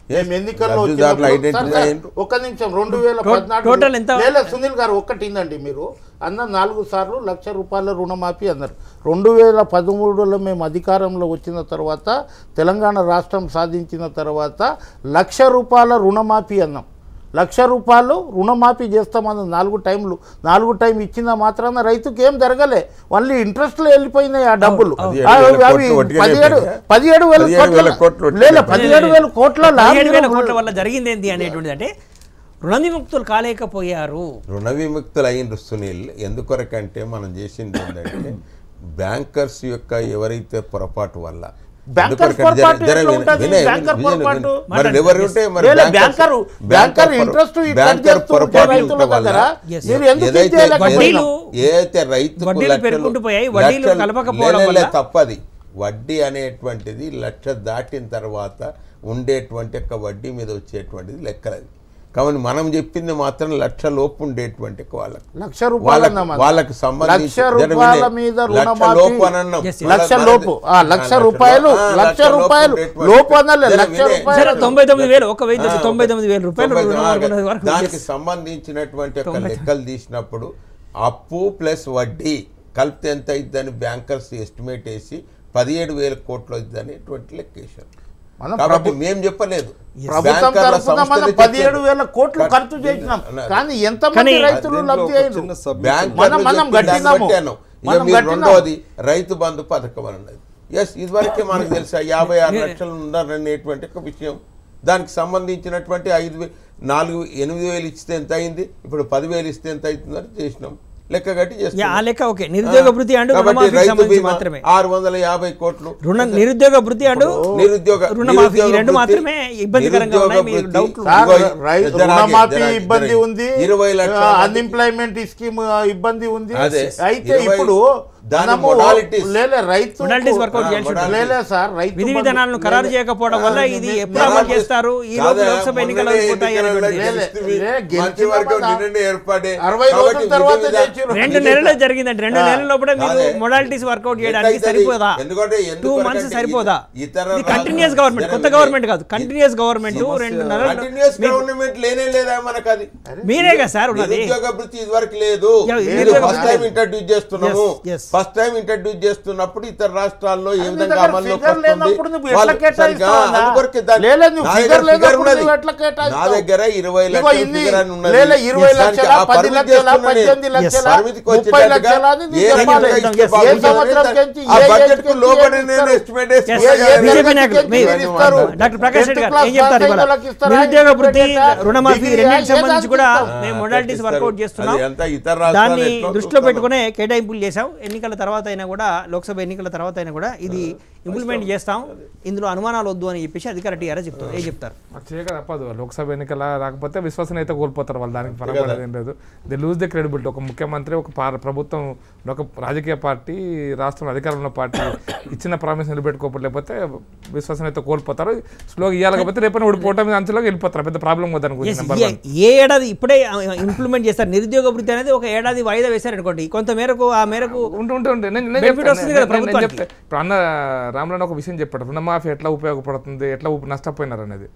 Speaker 3: మేము ఎన్నికల్లో
Speaker 4: లబ్ధిదారులు
Speaker 3: వచ్చినప్పుడు-
Speaker 4: identify
Speaker 3: సార్, సార్,
Speaker 4: అయ్యిండ్రు.
Speaker 3: ఒక్క నిమిషం రెండు వేల
Speaker 1: టో-
Speaker 3: పద్నాలుగు
Speaker 1: total ఎంత?
Speaker 3: లేదా సునీల్ గారు ఒక్కటిందండి మీరు అన్న నాలుగు సార్లు లక్ష రూపాయల రుణమాఫీ అన్నారు రెండు వేల పదమూడులో మేము అధికారంలో వచ్చిన తర్వాత తెలంగాణ రాష్ట్రం సాధించిన తర్వాత లక్ష రూపాయల రుణమాఫీ అన్నాం లక్ష రూపాయలు రుణమాఫీ చేస్తామన్న నాలుగు టైంలు నాలుగు టైం ఇచ్చిన మాత్రాన రైతుకి ఏం జరగలే ఓన్లీ ఇంట్రెస్ట్లో వెళ్ళిపోయినాయి ఆ డబ్బులు
Speaker 4: పదిహేడు
Speaker 3: ఆ,
Speaker 4: వేల
Speaker 3: అవి
Speaker 4: కోట్లు వడ్డీనే
Speaker 3: పదిహేడు
Speaker 4: అయిపోయినాయా?
Speaker 3: పదిహేడు వేల
Speaker 4: పదిహేడు వేల కోట్లు
Speaker 3: కోట్ల
Speaker 4: వడ్డీనే
Speaker 3: లేదా పదిహేడు వేల కోట్ల
Speaker 1: పదిహేడు వేల
Speaker 3: లాభం
Speaker 1: కోట్ల వల్ల జరిగింది ఏంటి అనేటువంటిది అంటే రుణ విముక్తులు కాలేకపోయారు
Speaker 4: రుణ విముక్తులు అయిన సునీల్ ఎందుకొరకంటే మనం చేసింది ఏంటంటే బ్యాంకర్స్ యొక్క ఎవరైతే పొరపాటు వల్ల
Speaker 3: బ్యాంకర్
Speaker 4: ఎందుకొరకంటే
Speaker 3: పొరపాటు
Speaker 4: జర- జర
Speaker 3: ఎట్లా
Speaker 4: విన-
Speaker 3: ఉంటది?
Speaker 4: వినే-
Speaker 3: బ్యాంకర్
Speaker 4: వినే-
Speaker 3: పొరపాటు?
Speaker 4: వినే. మరి ఎవరు ఉంటే మరి
Speaker 3: లేదు,
Speaker 4: బ్యాంకర్స్-
Speaker 3: బ్యాంకరు
Speaker 4: బ్యాంకర్
Speaker 3: బ్యాంకర్
Speaker 4: పొర-
Speaker 3: ఇంట్రెస్ట్ కట్
Speaker 4: బ్యాంకర్
Speaker 3: చేస్తూ ఉంటే
Speaker 4: పొరపాటు
Speaker 3: రైతుల
Speaker 4: ఉండటం వల్ల
Speaker 3: దగ్గర
Speaker 1: Yes.
Speaker 3: మీరు ఎందుకు
Speaker 4: ఏదైతే
Speaker 3: ఇచ్చేయలేకపోయినాం?
Speaker 1: వడ్డీలు-
Speaker 4: ఏదైతే రైతు
Speaker 1: వడ్డీలు పెరుగుకుంటూ పోయాయి, వడ్డీలు కలపకపోవడం వల్ల-
Speaker 4: తప్పది వడ్డీ అనేటువంటిది లక్ష దాటిన తర్వాత ఉండేటువంటి యొక్క వడ్డీ మీద వచ్చేటువంటిది లెక్కలది కాబట్టి మనం చెప్పింది మాత్రం లక్ష లోపు ఉండేటువంటి యొక్క వాళ్ళకి
Speaker 3: లక్ష రూపాయలు
Speaker 4: వాళ్ళకి
Speaker 3: అన్నాం
Speaker 4: వాళ్ళకి సంబంధించి
Speaker 3: లక్ష
Speaker 4: జర వినే.
Speaker 3: రూపాయల మీద
Speaker 4: లక్ష
Speaker 3: రుణమాఫీ
Speaker 4: లోపు అని అన్నాం.
Speaker 1: Yes, yes.
Speaker 3: లక్ష
Speaker 4: వాళ్ళ-
Speaker 3: లోపు ఆ,
Speaker 4: ఆ,
Speaker 3: లక్ష రూపాయలు
Speaker 4: ఆ,
Speaker 3: లక్ష
Speaker 4: లోపు
Speaker 3: రూపాయలు
Speaker 4: ఉండేటువంటి-
Speaker 3: లోపు అనలే
Speaker 4: జర
Speaker 3: లక్ష
Speaker 4: వినే.
Speaker 3: రూపాయలు
Speaker 1: సరే తొంభై తొమ్మిది వేలు ఒక వెయ్యి
Speaker 4: ఆ,
Speaker 1: తొంభై తొమ్మిది వేల రూపాయలు
Speaker 4: తొంభై
Speaker 1: రుణం
Speaker 4: తొమ్మిది
Speaker 1: అనుకున్నది వరకు
Speaker 4: దానికి
Speaker 1: yes.
Speaker 4: సంబంధించినటువంటి యొక్క లెక్కలు తీసినప్పుడు అప్పు ప్లస్ వడ్డీ కలిపితే ఎంత అయిద్దని బ్యాంకర్స్ ఎస్టిమేట్ వేసి పదిహేడు వేల కోట్లు అవుతుంది అనేటువంటి లెక్క వేశారు
Speaker 3: మనం
Speaker 4: కాబట్టి
Speaker 3: ప్రభు-
Speaker 4: మేము చెప్పలేదు
Speaker 3: ప్రభుత్వం
Speaker 4: బ్యాంకర్ల
Speaker 3: తరఫున మనం
Speaker 4: సంస్థలే
Speaker 3: పదిహేడు
Speaker 4: చెప్పారు.
Speaker 3: వేల కోట్లు
Speaker 4: కానీ
Speaker 3: ఖర్చు చేసినాం
Speaker 4: దీన్ని-
Speaker 3: కానీ ఎంతమంది
Speaker 1: కానీ-
Speaker 3: రైతులు
Speaker 2: దీంట్లో
Speaker 3: లబ్ధి
Speaker 2: ఒక
Speaker 3: అయ్యారు
Speaker 2: చిన్న submission.
Speaker 4: బ్యాంకర్లు
Speaker 3: మనం- మనం
Speaker 4: చెప్పిన దాన్ని
Speaker 3: గట్టినాము.
Speaker 4: బట్టి అన్నాం. ఇక
Speaker 3: మనం
Speaker 4: మీరు
Speaker 3: గట్టినాము.
Speaker 4: రెండవది రైతు బంధు పథకం అని ఉన్నది ఎస్ ఇదివరకే మనకు తెలుసా యాభై ఆరు లక్షలు ఉన్నారనేటువంటి ఒక విషయం దానికి సంబంధించినటువంటి ఐదు వే- నాలుగు ఎనిమిది వేలు ఇస్తే ఎంత అయింది ఇప్పుడు పదివేలు ఇస్తే ఎంత అవుతుందని చేసినాం లెక్క కట్టి
Speaker 1: యా, ఆ
Speaker 4: చేస్తున్నాం.
Speaker 1: లెక్క ఓకే నిరుద్యోగ భృతి అంటూ
Speaker 4: కాబట్టి
Speaker 1: రుణమాఫీకి
Speaker 4: రైతు
Speaker 1: సంబంధించి
Speaker 4: బీమా
Speaker 1: మాత్రమే
Speaker 4: ఆరు వందల యాభై కోట్లు
Speaker 1: రుణ నిరుద్యోగ భృతి అంటూ
Speaker 4: నిరుద్యోగ
Speaker 1: రుణమాఫీ ఈ
Speaker 4: నిరుద్యోగ
Speaker 1: రెండు
Speaker 4: వృత్తి,
Speaker 1: మాత్రమే ఇబ్బందికరంగా ఉన్నాయి
Speaker 4: నిరుద్యోగ
Speaker 1: మీరు
Speaker 4: వృత్తి,
Speaker 1: డౌట్లు
Speaker 3: సార్,
Speaker 4: ఇగో
Speaker 3: రై-
Speaker 4: జర ఆగి,
Speaker 3: రుణమాఫీ
Speaker 4: జర ఆగి,
Speaker 3: ఇబ్బంది
Speaker 4: జర ఆగి.
Speaker 3: ఉంది
Speaker 4: ఇరవై లక్షల మందికి-
Speaker 3: అన్ఎంప్లాయ్మెంట్ స్కీమ్ ఇబ్బంది ఉంది
Speaker 4: అదే.
Speaker 3: అయితే
Speaker 4: ఇరవై-
Speaker 3: ఇప్పుడు
Speaker 4: దాని
Speaker 3: మనము
Speaker 4: modalities.
Speaker 3: లేలే రైతు
Speaker 1: Modalities workout
Speaker 4: ఆ,
Speaker 1: చేయాల్సి ఉంటుంది.
Speaker 4: modalities.
Speaker 3: లేలే సార్ రైతు
Speaker 1: విధి
Speaker 3: బంధు-
Speaker 1: విధానాలను ఖరారు
Speaker 3: లేలే.
Speaker 1: చేయకపోవడం వల్ల
Speaker 3: ఆ,
Speaker 1: ఇది
Speaker 3: మే-
Speaker 1: ఎప్పుడు అమలు చేస్తారు ఈ లోపు
Speaker 4: కాదా,
Speaker 1: లోక్సభ ఎన్నికలు
Speaker 4: మొన్ననే
Speaker 1: అయిపోతాయి
Speaker 4: ఎన్నికలలో
Speaker 1: అనేటువంటిది.
Speaker 3: లే,
Speaker 4: గెలిచితివి.
Speaker 3: లే, గెలిచిన
Speaker 4: మంత్రివర్గం
Speaker 3: కదా.
Speaker 4: నిన్ననే ఏర్పడే
Speaker 3: అరవై రోజుల
Speaker 4: కాబట్టి
Speaker 3: తర్వాత
Speaker 4: విధి విధానం-
Speaker 3: చేసిర్రు.
Speaker 1: రెండు నెలలు జరిగిందండి రెండు
Speaker 3: ఆ,
Speaker 1: నెలల లోపల మీరు
Speaker 4: కాదే.
Speaker 1: మొడాలిటీస్ వర్కౌట్ చేయడానికి
Speaker 4: ఎట్లయితది?
Speaker 1: సరిపోదా
Speaker 4: ఎందుకంటే
Speaker 1: టూ
Speaker 4: ఎందుకు
Speaker 1: మంత్స్
Speaker 4: వరకంటే
Speaker 1: సరిపోదా
Speaker 4: ఇతర
Speaker 1: ఇది
Speaker 4: రాష్ట్రాలు-
Speaker 1: కంటిన్యూస్ గవర్నమెంట్ కొత్త
Speaker 4: జర
Speaker 1: గవర్నమెంట్ కాదు కంటిన్యూస్ గవర్నమెంట్
Speaker 2: సమస్య-
Speaker 1: రెండు నెలలు
Speaker 4: కంటిన్యూస్
Speaker 1: మీకు-
Speaker 4: గవర్నమెంట్ లేనే లేదా మనకు అది
Speaker 1: మీరే కదా సార్ ఉన్నది
Speaker 4: నిరుద్యోగ భృతి ఇదివరకు లేదు
Speaker 1: యా,
Speaker 4: ఇది
Speaker 1: నిరుద్యోగ
Speaker 4: ఫస్ట్
Speaker 1: భృతి
Speaker 4: టైం ఇంట్రడ్యూస్ చేస్తున్నాము
Speaker 1: Yes, yes.
Speaker 4: First time introduce చేస్తున్నప్పుడు ఇతర రాష్ట్రాల్లో ఏ
Speaker 3: నీ
Speaker 4: విధంగా
Speaker 3: దగ్గర
Speaker 4: అమల్లోకి
Speaker 3: figure లేనప్పుడు నువ్వు ఎట్లా
Speaker 4: వాళ్ళు
Speaker 3: కేటాయిస్తావు
Speaker 4: సరిగా
Speaker 3: అన్నా?
Speaker 4: అందుకొరకే దాన్ని-
Speaker 3: లేలే, నువ్వు
Speaker 4: నా
Speaker 3: figure
Speaker 4: దగ్గర figure
Speaker 3: లేనప్పుడు
Speaker 4: ఉన్నది.
Speaker 3: నువ్వు ఎట్లా కేటాయిస్తావు?
Speaker 4: నా దగ్గర ఇరవై
Speaker 3: ఇగో
Speaker 4: లక్షల
Speaker 3: ఇన్ని
Speaker 4: figure అని ఉన్నది.
Speaker 3: లేలే ఇరవై
Speaker 4: Yes, దానికి
Speaker 3: లక్షల
Speaker 4: ఆ
Speaker 3: పది
Speaker 4: పరిమితి
Speaker 3: లక్షల
Speaker 4: చేస్తున్నా నేను.
Speaker 3: పద్దెనిమిది లక్షల
Speaker 4: పరిమితికి
Speaker 3: ముప్పై
Speaker 4: వచ్చేటట్టుగా
Speaker 3: లక్షల అని
Speaker 4: ఏ
Speaker 3: నీకు
Speaker 4: రకంగా
Speaker 3: చెప్పాలి.
Speaker 4: ఇస్తే
Speaker 3: ఏ
Speaker 4: బాగుంటుందని
Speaker 3: సంవత్సరం
Speaker 4: దాన్ని-
Speaker 3: నుంచి
Speaker 4: ఆ
Speaker 3: ఏ
Speaker 4: బడ్జెట్ కు
Speaker 3: ఏజ్కి
Speaker 4: లోబడి
Speaker 3: ఏం
Speaker 4: నేను
Speaker 3: ఇస్తారు?
Speaker 4: ఎస్టిమేట్
Speaker 1: Yes,
Speaker 3: ఏ- ఏ
Speaker 4: వేసుకున్నాను.
Speaker 1: బీజేపీ
Speaker 3: ఏజ్కి
Speaker 1: నాయకులు,
Speaker 3: ఏం
Speaker 1: మీ-
Speaker 3: ఇస్తారు?
Speaker 1: డాక్టర్ ప్రకాష్ రెడ్డి గారు ఏం
Speaker 3: Tenth
Speaker 1: చెప్తారు
Speaker 3: class
Speaker 1: ఇవాళ?
Speaker 3: వాళ్ళకి ఇస్తారా?
Speaker 1: నిరుద్యోగ భృతి
Speaker 3: Intermediate
Speaker 1: రుణమాఫీ
Speaker 3: degree
Speaker 1: రెండింటికి
Speaker 3: ఏ
Speaker 1: సంబంధించి కూడా
Speaker 3: దానికి
Speaker 1: మేము
Speaker 4: ఆ,
Speaker 1: మొడాలిటీస్
Speaker 4: ఇస్తారు.
Speaker 1: వర్కౌట్ చేస్తున్నాం
Speaker 4: అది అంతా ఇతర రాష్ట్రాలు
Speaker 1: దాన్ని
Speaker 4: ఎట్లా
Speaker 1: దృష్టిలో
Speaker 4: చూస్తారో.
Speaker 1: పెట్టుకునే కేటాయింపులు చేశాం ఎన్నికల తర్వాత అయినా కూడా లోక్సభ ఎన్నికల తర్వాత అయినా కూడా ఇది ఇంప్లిమెంట్ చేస్తాం ఇందులో అనుమానాలు వద్దు అని చెప్పేసి అధికార టీఆర్ఎస్ చెప్తారు ఏం చెప్తారు
Speaker 5: అది చేయక తప్పదు లోక్సభ ఎన్నికల రాకపోతే విశ్వసనీయత కోల్పోతారు వాళ్ళు దానికి పరపడేది ఏం లేదు ది లూజ్ ది క్రెడిబిలిటీ ఒక ముఖ్యమంత్రి ఒక పార్- ప్రభుత్వం ఒక రాజకీయ పార్టీ రాష్ట్రం అధికారంలో పార్టీ ఇచ్చిన ప్రామిస్ నిలబెట్టుకోకపోతే విశ్వసనీయత కోల్పోతారు స్లోగా ఇవ్వాలకపోతే రేపటి ఓడిపోవటం మీద అంచులోకి వెళ్ళిపోతారు పెద్ద ప్రాబ్లం దాని
Speaker 1: Yes,
Speaker 5: గురించి నెంబర్
Speaker 1: ఏ- ఏ ఏడాది ఇప్పుడే ఇంప్లిమెంట్ చేస్తారు నిరుద్యోగ వృత్తి అనేది ఒక ఏడాది వాయిదా వేశారు అనుకోండి కొంత మేరకు ఆ మేరకు
Speaker 5: ఉంటూ ఉంటూ ఉంటే నేను- నేను
Speaker 1: Benefit
Speaker 5: చెప్తాను.
Speaker 1: వస్తుంది
Speaker 5: నేను-
Speaker 1: కదా
Speaker 5: నేను- నేను
Speaker 1: ప్రభుత్వానికి.
Speaker 5: చెప్తా. ఇప్పుడు అన్న రామరావు ఒక విషయం చెప్పాడు రుణమాఫీ ఎట్లా ఉపయోగపడుతుంది ఎట్లా ఉప- నష్టపోయినారు అనేది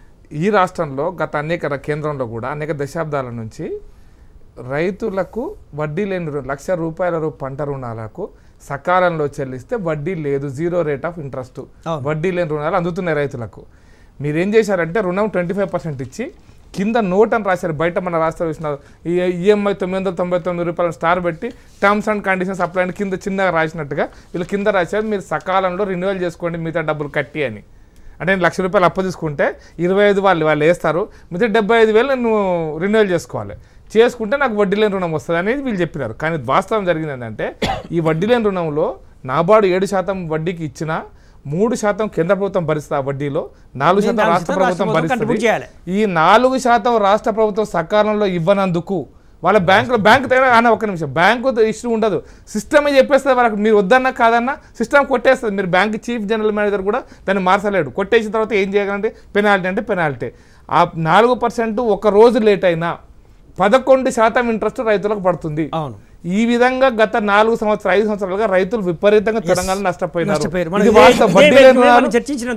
Speaker 5: ఈ రాష్ట్రంలో గత అనేక ర- కేంద్రంలో కూడా అనేక దశాబ్దాల నుంచి రైతులకు వడ్డీ లేని రు- లక్ష రూపాయల రూ- పంట రుణాలకు సకాలంలో చెల్లిస్తే వడ్డీ లేదు జీరో రేట్ ఆఫ్ ఇంట్రెస్ట్
Speaker 1: అవును.
Speaker 5: వడ్డీ లేని రుణాలు అందుతున్నాయి రైతులకు మీరేం చేశారంటే రుణం ట్వంటీ ఫైవ్ పర్సెంట్ ఇచ్చి కింద నోట్ అని రాశారు బయట మన రాష్ట్ర చూసిన ఈ ఈఎంఐ తొమ్మిది వందల తొంభై తొమ్మిది రూపాయల స్టార్ పెట్టి టర్మ్స్ అండ్ కండిషన్స్ అప్లై అని కింద చిన్నగా రాసినట్టుగా వీళ్ళు కింద రాశారు మీరు సకాలంలో రెన్యువల్ చేసుకోండి మిగతా డబ్బులు కట్టి అని అంటే నేను లక్ష రూపాయలు అప్పు తీసుకుంటే ఇరవై ఐదు వాళ్ళు వాళ్ళు వేస్తారు మిగతా డెబ్బై ఐదు వేలు నేను రెన్యువల్ చేసుకోవాలి చేసుకుంటే నాకు వడ్డీ లేని రుణం వస్తుంది అనేది వీళ్ళు చెప్పినారు కానీ వాస్తవం జరిగింది ఏంటంటే ఈ వడ్డీ లేని రుణంలో నాబార్డు ఏడు శాతం వడ్డీకి ఇచ్చినా మూడు శాతం కేంద్ర ప్రభుత్వం భరిస్తుంది ఆ వడ్డీలో నాలుగు శాతం
Speaker 1: నాలుగు
Speaker 5: రాష్ట్ర
Speaker 1: శాతం
Speaker 5: ప్రభుత్వం
Speaker 1: రాష్ట్ర ప్రభుత్వం contribute చేయాలి.
Speaker 5: భరిస్తుంది ఈ నాలుగు శాతం రాష్ట్ర ప్రభుత్వం సకాలంలో ఇవ్వనందుకు వాళ్ళ బ్యాంకులో బ్యాంకు తగిన అన్న ఒక నిమిషం బ్యాంకు ఇష్యూ ఉండదు సిస్టమే చెప్పేస్తుంది వాళ్ళకి మీరు వద్దన్నా కాదన్నా సిస్టమ్ కొట్టేస్తుంది మీరు బ్యాంక్ చీఫ్ జనరల్ మేనేజర్ కూడా దాన్ని మార్చలేడు కొట్టేసిన తర్వాత ఏం చేయగలంటే పెనాల్టీ అంటే పెనాల్టీ ఆ నాలుగు పర్సెంట్ ఒక రోజు లేట్ అయినా పదకొండు శాతం ఇంట్రెస్ట్ రైతులకు పడుతుంది
Speaker 1: అవును
Speaker 5: ఈ విధంగా గత నాలుగు సంవత్సరాలు ఐదు సంవత్సరాలుగా రైతులు విపరీతంగా తెలంగాణ నష్టపోయినారు
Speaker 1: నష్టపోయారు మనం
Speaker 5: ఇది
Speaker 1: ఇదే-
Speaker 5: వాస్తవం.
Speaker 1: ఇదే
Speaker 5: వడ్డీ
Speaker 1: వేదిక
Speaker 5: లేని
Speaker 1: మీద
Speaker 5: రుణాలు
Speaker 1: మనం చర్చించిన దాన్ని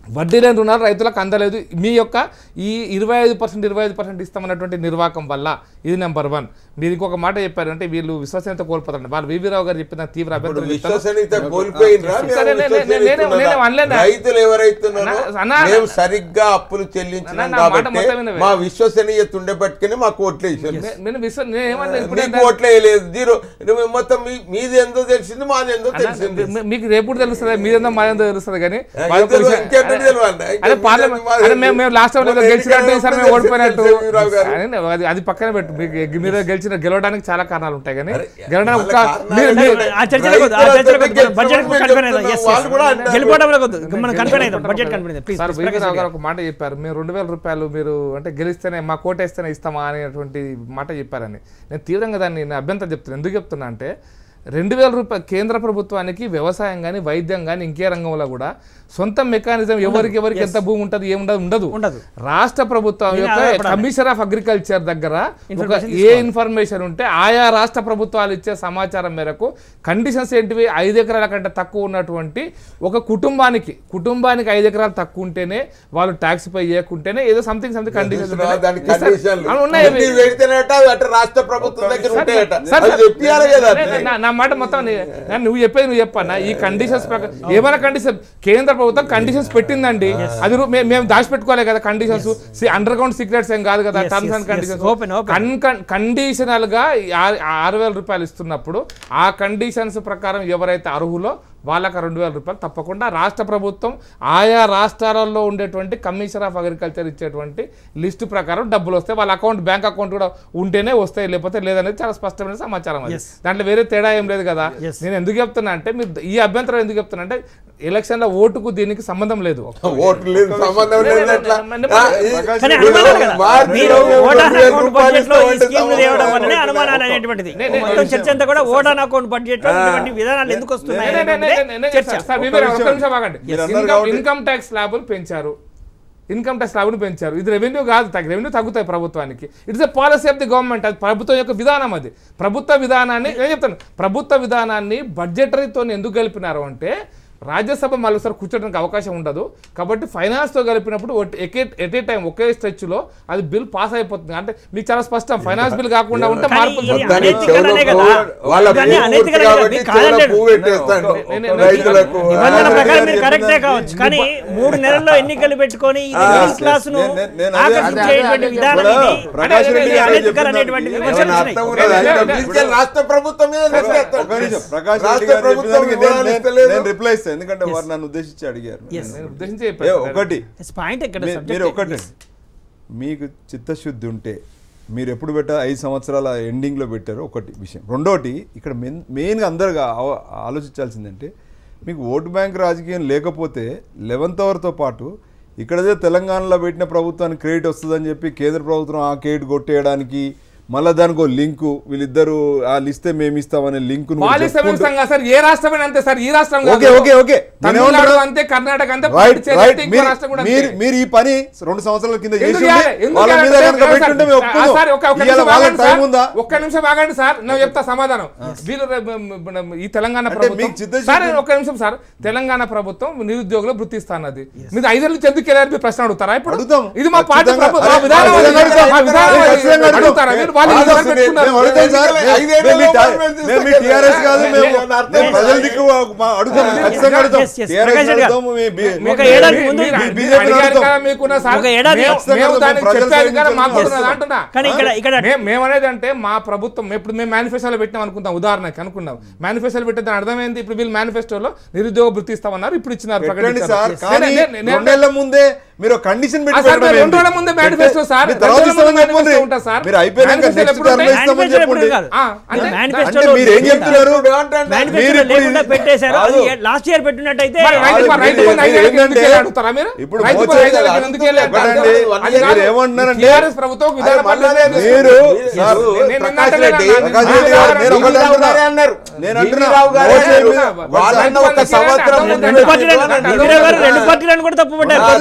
Speaker 5: వడ్డీ లేని రుణాలు రైతులకు అందలేదు మీ యొక్క ఈ ఇరవై ఐదు పర్సెంట్ ఇరవై ఐదు పర్సెంట్ ఇస్తామన్నటువంటి నిర్వాకం వల్ల ఇది నెంబర్ వన్ మీరు ఇంకొక మాట చెప్పారు అంటే వీళ్ళు విశ్వసనీయత కోల్పోతారు వాళ్ళు వివి రావు గారు చెప్పిన తీవ్ర
Speaker 4: ఇప్పుడు
Speaker 5: అభ్యంతరం చెప్తాను.
Speaker 4: విశ్వసనీయత కోల్పోయినరా మేము
Speaker 5: సరే, నే- నే-
Speaker 4: విశ్వసనీయత
Speaker 5: నేనే- నేనేం
Speaker 4: ఉన్నారా?
Speaker 5: అనలేదా?
Speaker 4: రైతులు ఎవరైతున్నారో
Speaker 5: అన్నా, అన్నా,
Speaker 4: మేము సరిగ్గా అప్పులు చెల్లించినాం
Speaker 5: అన్నా, నా మాట
Speaker 4: కాబట్టి
Speaker 5: మొత్తం వినవే.
Speaker 4: మా విశ్వసనీయత ఉండబట్టుకుని మాకు ఓట్లు వేసారు
Speaker 5: నే- నేను విశ్వ నేను ఏమన్నా ఇప్పుడు
Speaker 4: నీకు ఓట్లు వేయలేదు జీరో నువ్వు మొత్తం మీ- మీది ఎంతో తెలిసింది మాది ఎంతో
Speaker 5: అన్నా,
Speaker 4: తెలిసింది
Speaker 5: మీ- మీకు రేపు తెలుస్తుంది మీరేందో మాదేందో తెలుస్తుంది కానీ
Speaker 4: ఆ,
Speaker 5: వాళ్ళ
Speaker 4: ఇంకెందుకు-
Speaker 5: విషయం-
Speaker 4: ఇంకెక్కడికి తెలియాలి?
Speaker 5: అదే
Speaker 4: ఇంకా
Speaker 5: పార్లమెంట్
Speaker 4: మీది మాది
Speaker 5: అదే మేము మేము లాస్ట్ టైం
Speaker 4: మొన్న
Speaker 5: గెలిచినట్టు
Speaker 4: ఎన్నికల్లో
Speaker 5: ఈసారి మేము
Speaker 4: కూడా
Speaker 5: ఓడిపోయినట్టు
Speaker 4: తెలిసింది వీరావు గారు.
Speaker 5: అదే అది- అది పక్కన పెట్టు మీకు మీరు గెలిచిన గెలవడానికి చాలా కారణాలు ఉంటాయి కానీ
Speaker 4: అరే,
Speaker 5: గెలవడానికి
Speaker 4: వాళ్ళ
Speaker 5: ఒక్క
Speaker 4: కారణాలు
Speaker 5: మీరు-
Speaker 4: అంటే
Speaker 5: మీరు-
Speaker 1: ఆ చర్చలకు వద్దు, ఆ చర్చలకు వద్దు.
Speaker 4: రైతులందరికీ
Speaker 1: బడ్జెట్
Speaker 4: గెలిచిన
Speaker 1: కన్ఫైన్ అయ్యాం.
Speaker 4: వాళ్ళు
Speaker 1: Yes, yes.
Speaker 4: కూడా అంటారు.
Speaker 1: గెలిపోవడంలో వద్దు. మనం కన్ఫైన్ అయ్యాం బడ్జెట్ కన్ఫైన్ అయ్యాం ప్లీజ్
Speaker 5: సార్
Speaker 1: ప్రకాష్
Speaker 5: వీరరావు
Speaker 1: రెడ్డి
Speaker 5: గారు
Speaker 1: గారు.
Speaker 5: ఒక మాట చెప్పారు మేము రెండు వేల రూపాయలు మీరు అంటే గెలిస్తేనే మా కోట వేస్తేనే ఇస్తామా అనేటువంటి మాట చెప్పారని నేను తీవ్రంగా దాన్ని నేను అభ్యంతరం చెప్తున్నాను ఎందుకు చెప్తున్నా అంటే రెండు వేల రూపాయలు కేంద్ర ప్రభుత్వానికి వ్యవసాయం కానీ వైద్యం కానీ ఇంకే రంగంలో కూడా సొంత మెకానిజం ఎవరికి ఎవరికి ఎంత భూమి ఉంటుంది ఏముండదు ఉండదు
Speaker 1: ఉండదు.
Speaker 5: రాష్ట్ర ప్రభుత్వం
Speaker 1: దీని
Speaker 5: యొక్క
Speaker 1: ఆధారపడాలి.
Speaker 5: కమిషనర్ ఆఫ్ అగ్రికల్చర్ దగ్గర ఒక
Speaker 1: Information
Speaker 5: ఏ ఇన్ఫర్మేషన్ ఉంటే ఆయా రాష్ట్ర ప్రభుత్వాలు ఇచ్చే సమాచారం మేరకు కండిషన్స్ ఏంటివి ఐదు ఎకరాల కంటే తక్కువ ఉన్నటువంటి ఒక కుటుంబానికి కుటుంబానికి ఐదు ఎకరాలు తక్కువ ఉంటేనే వాళ్ళు ట్యాక్స్ పే చేయకుంటేనే ఏదో సంథింగ్ సంథింగ్ కండిషన్స్
Speaker 4: దానికి కండిషన్లు
Speaker 5: ఉన్నాయి
Speaker 4: ఇది పెడితేనట అటు రాష్ట్ర ప్రభుత్వం దగ్గర ఉంటాయట
Speaker 5: సార్,
Speaker 4: అది చెప్పాలి కదా
Speaker 5: నే- నే- నా- నా మాట మొత్తం నీ- నా- నువ్వు చెప్పేది నువ్వు చెప్పన్నా ఈ కండిషన్స్ ప్రకారం ఏమైనా కండిషన్ కేంద్ర ప్రభుత్వం కండిషన్స్ పెట్టిందండి అది రు- మే- మేము దాచిపెట్టుకోలే కదా కండిషన్స్ అండర్ గ్రౌండ్ సీక్రెట్స్ ఏం కాదు కదా
Speaker 1: Yes,
Speaker 5: terms
Speaker 1: yes,
Speaker 5: and
Speaker 1: yes.
Speaker 5: Conditions
Speaker 1: Open, open.
Speaker 5: Conditional గా ఈ ఆ- ఆరు వేల రూపాయలు ఇస్తున్నప్పుడు ఆ కండిషన్స్ ప్రకారం ఎవరైతే అర్హులో వాళ్ళకి రెండు వేల రూపాయలు తప్పకుండా రాష్ట్ర ప్రభుత్వం ఆయా రాష్ట్రాలలో ఉండేటువంటి కమిషనర్ ఆఫ్ అగ్రికల్చర్ ఇచ్చేటువంటి లిస్టు ప్రకారం డబ్బులు వస్తాయి వాళ్ళ అకౌంట్ బ్యాంక్ అకౌంట్ కూడా ఉంటేనే వస్తాయి లేకపోతే లేదనేది చాలా స్పష్టమైన సమాచారం అది
Speaker 1: Yes.
Speaker 5: దాంట్లో వేరే తేడా ఏం లేదు కదా
Speaker 1: Yes.
Speaker 5: నేను ఎందుకు చెప్తున్నా అంటే మీరు ఈ అభ్యంతరం ఎందుకు చెప్తున్నా అంటే ఎలక్షన్ల ఓటుకు దీనికి సంబంధం లేదు
Speaker 4: ఓట్లు లేదు సంబంధం లేదు ఎట్లా? ఆ, ఈ-
Speaker 1: కానీ
Speaker 4: ఇప్పుడు
Speaker 1: అనుమానాలు కదా.
Speaker 4: మార్చిలో
Speaker 1: మీరు
Speaker 4: మేము
Speaker 1: ఓటాన్
Speaker 4: రెండు వేల
Speaker 1: అకౌంట్
Speaker 4: రూపాయలు
Speaker 1: బడ్జెట్ లో ఈ
Speaker 4: ఇస్తామంటే
Speaker 1: స్కీమ్ తేవడం వల్లనే
Speaker 4: సంబంధం
Speaker 1: అనుమానాలు
Speaker 4: లేదు.
Speaker 1: అనేటువంటిది
Speaker 5: నే- నే-
Speaker 1: మొత్తం చర్చ అంతా కూడా ఓటాన్ అకౌంట్ బడ్జెట్ లో ఇటువంటి విధానాలు ఎందుకు వస్తున్నాయి
Speaker 5: నే- నే- నే- నే- నే- నే-
Speaker 1: చర్చ
Speaker 5: సార్, సార్,
Speaker 2: ఒక్క
Speaker 5: వివేక్, ఒక్క
Speaker 2: నిమిషం.
Speaker 5: నిమిషం ఆగండి.
Speaker 2: మీరు అన్నారు
Speaker 5: ఇన్కమ్-
Speaker 2: కాబట్టి-
Speaker 5: ఇన్కమ్ ట్యాక్స్ స్లాబులు పెంచారు ఇన్కమ్ ట్యాక్స్ స్లాబులు పెంచారు ఇది రెవెన్యూ కాదు తగ్గ రెవెన్యూ తగ్గుతాయి ప్రభుత్వానికి it's a policy of the government అది ప్రభుత్వం యొక్క విధానం అది ప్రభుత్వ విధానాన్ని నేను చెప్తాను ప్రభుత్వ విధానాన్ని బడ్జెటరీతో ఎందుకు కలిపినారు అంటే రాజ్యసభ మరోసారి కూర్చోడానికి అవకాశం ఉండదు కాబట్టి ఫైనాన్స్తో కలిపినప్పుడు ఎట్ ఏ టైం ఒకే స్ట్రెచ్లో అది బిల్ పాస్ అయిపోతుంది అంటే మీకు చాలా స్పష్టం ఫైనాన్స్ బిల్ కాకుండా ఉంటే
Speaker 1: కానీ
Speaker 5: మార్పులు
Speaker 1: ఇది
Speaker 5: జరుగుతాయి.
Speaker 4: దాని
Speaker 1: అనైతికలనే
Speaker 4: చెవులో
Speaker 1: కదా.
Speaker 4: పువ్వు- వాళ్ళ
Speaker 1: ఇవన్నీ
Speaker 4: పువ్వు
Speaker 1: అనైతికలే
Speaker 4: గుర్తు
Speaker 1: కదా.
Speaker 4: కాబట్టి
Speaker 1: మీకు
Speaker 4: చెవులో
Speaker 1: కాదంటాడు.
Speaker 4: పువ్వు పెట్టేస్తాడు
Speaker 5: నే- నే-
Speaker 4: రైతులకు
Speaker 1: నిబంధన
Speaker 2: ఆ,
Speaker 1: ప్రకారం
Speaker 2: నేను
Speaker 1: మీరు కరెక్టే
Speaker 2: చెప్తున్నాను.
Speaker 1: కావచ్చు కానీ మూడు నెలల్లో ఎన్నికలు పెట్టుకొని ఇది
Speaker 2: ఆ,
Speaker 1: మిడిల్ క్లాస్ ను
Speaker 2: నేను- నేను అదే-
Speaker 1: ఆకర్షించేటువంటి
Speaker 3: అదే-
Speaker 1: విధానం
Speaker 2: కూడా
Speaker 1: ఇది
Speaker 2: ప్రకాష్ రెడ్డి
Speaker 1: ఇది
Speaker 2: గారు
Speaker 1: అనైతికలు
Speaker 2: చెప్పిన
Speaker 1: అనేటువంటి
Speaker 2: దానికి
Speaker 1: విమర్శలు
Speaker 4: ఏమన్నా
Speaker 1: వచ్చినాయి.
Speaker 4: అర్థం ఉన్నదా?
Speaker 5: లే-
Speaker 4: ఆయన
Speaker 5: లే-
Speaker 4: పిలిచే రాష్ట్ర ప్రభుత్వం మీద నెట్టేస్తాడు.
Speaker 2: ఒక నిమిషం ప్రకాష్ రెడ్డి
Speaker 4: రాష్ట్ర
Speaker 2: గారు
Speaker 4: ప్రభుత్వం
Speaker 2: చెప్పిన దానికి నేను-
Speaker 4: వివరాలు
Speaker 2: నేను రిప్లై ఇస్తాను ఎందుకంటే వారు నన్ను ఉద్దేశించి అడిగారు
Speaker 1: Yes.
Speaker 5: నేను ఉద్దేశించి
Speaker 2: ఏ,
Speaker 5: చెప్పాను
Speaker 2: ఒకటి
Speaker 1: Yes, పాయింట్ ఎక్కడ
Speaker 2: మీ-
Speaker 1: subject
Speaker 2: మీరు
Speaker 1: ఏ.
Speaker 2: ఒకటి
Speaker 1: Yes.
Speaker 2: మీకు చిత్తశుద్ధి ఉంటే మీరు ఎప్పుడు పెట్టారు ఐదు సంవత్సరాల ఎండింగ్లో పెట్టారు ఒకటి విషయం రెండోటి ఇక్కడ మెయిన్ మెయిన్గా అందరుగా ఆవ- ఆలోచించాల్సిందంటే మీకు ఓటు బ్యాంక్ రాజకీయం లేకపోతే లెవెన్త్ అవర్తో పాటు ఇక్కడదే తెలంగాణలో పెట్టిన ప్రభుత్వానికి క్రెడిట్ వస్తుందని చెప్పి కేంద్ర ప్రభుత్వం ఆ క్రెడిట్ కొట్టేయడానికి మళ్ళీ దానికి ఒక లింకు వీళ్ళిద్దరు వాళ్ళు ఇస్తే మేము ఇస్తామనే లింక్
Speaker 5: వాళ్ళు ఇష్టం ఇస్తాం కదా సార్ ఏ రాష్ట్రమైన అంతే సార్ ఈ రాష్ట్రం కాదు.
Speaker 2: ఓకే ఓకే ఓకే
Speaker 5: తమిళనాడు అంతే కర్ణాటక అంతే
Speaker 2: రైట్
Speaker 5: పాండిచేరి
Speaker 2: రైట్
Speaker 5: అంతే, ఇంకో
Speaker 2: మీరు
Speaker 5: రాష్ట్రం కూడా అంతే.
Speaker 2: మీరు మీరు ఈ పని రెండు సంవత్సరాల కింద చేసి
Speaker 5: ఎందుకు
Speaker 2: ఉంటే
Speaker 5: చేయాలి? ఎందుకు
Speaker 2: వాళ్ళ మీద
Speaker 5: చేయాలి?
Speaker 2: కనుక
Speaker 5: సార్,
Speaker 2: పెట్టుంటే మేము
Speaker 5: ఆ,
Speaker 2: ఒప్పుకుందాం.
Speaker 5: సార్, ఒక్క- ఒక్క
Speaker 2: ఇవాళ
Speaker 5: నిమిషం
Speaker 2: వాళ్ళకి
Speaker 5: ఆగండి
Speaker 2: టైం
Speaker 5: సార్.
Speaker 2: ఉందా
Speaker 5: ఒక్క నిమిషం ఆగండి సార్ నేను చెప్తా సమాధానం వీళ్ళు రే- మ- మ- ఈ తెలంగాణ
Speaker 2: అంటే
Speaker 5: ప్రభుత్వం
Speaker 2: మీకు చిత్తశుద్ధి-
Speaker 5: సార్ ఒక్క నిమిషం సార్ తెలంగాణ ప్రభుత్వం నిరుద్యోగులు వృత్తిస్తానది మీరు ఐదేళ్ళ నుంచి ఎందుకు వెళ్ళారు మీరు ప్రశ్న అడుగుతారా ఇప్పుడు
Speaker 2: అడుగుతాం.
Speaker 5: ఇది మా పార్టీ
Speaker 2: ఖచ్చితంగా.
Speaker 5: ప్రభుత్వం మా
Speaker 2: అరే,
Speaker 5: విధానం అది.
Speaker 2: ఖచ్చితంగా అడుగుతాం.
Speaker 5: మా విధానం అది.
Speaker 2: ఖచ్చితంగా అడుగుతాం.
Speaker 5: అడుగుతారా మీరు వాళ్ళు
Speaker 2: కాదు,
Speaker 5: విధానం
Speaker 2: మేము-
Speaker 5: పెట్టుకున్నారు.
Speaker 2: మేము అడుగుతాం సార్.
Speaker 4: ఐదేళ్లలో
Speaker 2: మేము మీ ట-
Speaker 4: గవర్నమెంట్
Speaker 2: మేము మీ
Speaker 4: తీసుకొచ్చారు.
Speaker 2: టీఆర్ఎస్ కాదు మేము
Speaker 5: లే-
Speaker 2: మేము ప్రజల దిక్కు మా అడుగుతాం ఖచ్చితంగా అడుగుతాం
Speaker 1: Yes, yes.
Speaker 2: TRS
Speaker 1: Prakash Reddy garu.
Speaker 2: అడుగుతాం మీ బి-
Speaker 1: ఒక
Speaker 2: మీ-
Speaker 1: ఏడాది
Speaker 2: మీ-
Speaker 1: ముందు
Speaker 2: మీ-
Speaker 5: మీరు
Speaker 2: బీజేపీ
Speaker 5: అడిగారు
Speaker 2: అడుగుతాం.
Speaker 5: కదా మీకున్న సార్.
Speaker 1: ఒక ఏడాది
Speaker 5: మేము-
Speaker 2: ఖచ్చితంగా
Speaker 5: మేము
Speaker 2: మేము
Speaker 5: దానికి
Speaker 2: ప్రజల
Speaker 5: చెప్పే
Speaker 2: సైడ్
Speaker 5: అధికారం
Speaker 2: నుంచి
Speaker 5: మాకు
Speaker 2: వస్తున్నాం.
Speaker 5: ఉన్నది అంటున్నా
Speaker 1: కానీ ఇక్కడ ఇక్కడ
Speaker 5: మేము మేమనేది అంటే మా ప్రభుత్వం ఇప్పుడు మేము మేనిఫెస్టోలో పెట్టినాం అనుకుందాం ఉదాహరణకి అనుకున్నాం మేనిఫెస్టోలో పెట్టే దాని అర్థం ఏంటి ఇప్పుడు వీళ్ళు మేనిఫెస్టోలో నిరుద్యోగ వృత్తి ఇస్తామన్నారు ఇప్పుడు ఇచ్చినారు
Speaker 2: పెట్టండి
Speaker 5: ప్రకటించారు.
Speaker 2: సార్
Speaker 5: నేను-
Speaker 2: కానీ
Speaker 5: నేను- నేను-
Speaker 2: రెండేళ్ల ముందే మీరు కండిషన్ పెట్టి
Speaker 5: ఆ సార్,
Speaker 2: పెట్టడం
Speaker 5: మీరు రెండు
Speaker 2: ఏంటి?
Speaker 5: రోజుల ముందే మేనిఫెస్టో సార్.
Speaker 2: మీరు తర్వాత
Speaker 5: రెండు రోజుల
Speaker 2: ఇస్తామని
Speaker 5: ముందే
Speaker 2: చెప్పండి.
Speaker 5: మేనిఫెస్టో ఉంటుంది సార్.
Speaker 2: మీరు అయిపోయినాక
Speaker 5: మేనిఫెస్టో
Speaker 2: నెక్స్ట్
Speaker 5: ఎప్పుడు
Speaker 2: టర్మ్
Speaker 5: ఉంటాయి?
Speaker 2: ఇస్తామని
Speaker 1: మేనిఫెస్టో ఎప్పుడు
Speaker 2: చెప్పండి
Speaker 1: కాదు.
Speaker 5: ఆ, అంటే-
Speaker 1: మేనిఫెస్టోలో
Speaker 2: అంటే మీరు ఏం
Speaker 1: ఉంది.
Speaker 2: చెప్తున్నారు
Speaker 1: మేనిఫెస్టోలో
Speaker 2: మీరు ఇప్పుడు
Speaker 1: లేకుండా
Speaker 2: ఇది-
Speaker 1: పెట్టేశారు అది
Speaker 2: కాదు.
Speaker 1: లాస్ట్ ఇయర్ పెట్టినట్టయితే
Speaker 5: మరి రైతు
Speaker 2: కాదు,
Speaker 5: మరి రైతు
Speaker 2: మీరు-
Speaker 5: బంధు
Speaker 2: మీరు
Speaker 5: ఐదేళ్ళకి ఎందుకు
Speaker 2: ఏంటంటే
Speaker 5: వెళ్ళి అడుగుతారా మీరు?
Speaker 2: ఇప్పుడు
Speaker 5: రైతు బంధు
Speaker 2: మోచేది
Speaker 5: ఐదేళ్ళకి
Speaker 2: కదా.
Speaker 5: ఎందుకు వెళ్ళి
Speaker 2: ఒకటండి,
Speaker 5: అడుగుతారు? అది
Speaker 2: మీరు
Speaker 5: కాదు.
Speaker 2: ఏమంటున్నారంటే-
Speaker 5: టీఆర్ఎస్ ప్రభుత్వం విధాన
Speaker 4: అది మళ్ళా
Speaker 5: పద్ధతి
Speaker 4: లేదు.
Speaker 2: మీరు
Speaker 4: సార్,
Speaker 5: నేను- నేను
Speaker 4: ప్రకాష్
Speaker 5: నిన్న
Speaker 4: రెడ్డి,
Speaker 5: అంటున్నాను.
Speaker 2: ప్రకాష్
Speaker 5: నేను
Speaker 2: రెడ్డి గారు,
Speaker 5: అంటున్నాను.
Speaker 2: నేను ఒకటి
Speaker 4: బీవీ రావు
Speaker 2: అంటున్నా.
Speaker 4: గారే అన్నారు.
Speaker 2: నేను
Speaker 4: బీవీ
Speaker 2: అంటున్నా.
Speaker 4: రావు గారే
Speaker 2: మోచేది
Speaker 4: అన్నారు.
Speaker 2: మీద-
Speaker 4: వాళ్ళన్న ఒక
Speaker 5: రైతు
Speaker 4: సంవత్సరం
Speaker 5: బంధు
Speaker 4: ముందు
Speaker 1: రెండు
Speaker 5: రెండు
Speaker 1: పార్టీలను
Speaker 5: పార్టీలను
Speaker 1: రెండు పార్టీలను కూడా తప్పుపట్టారు
Speaker 2: అదే, అదే,
Speaker 1: రెండు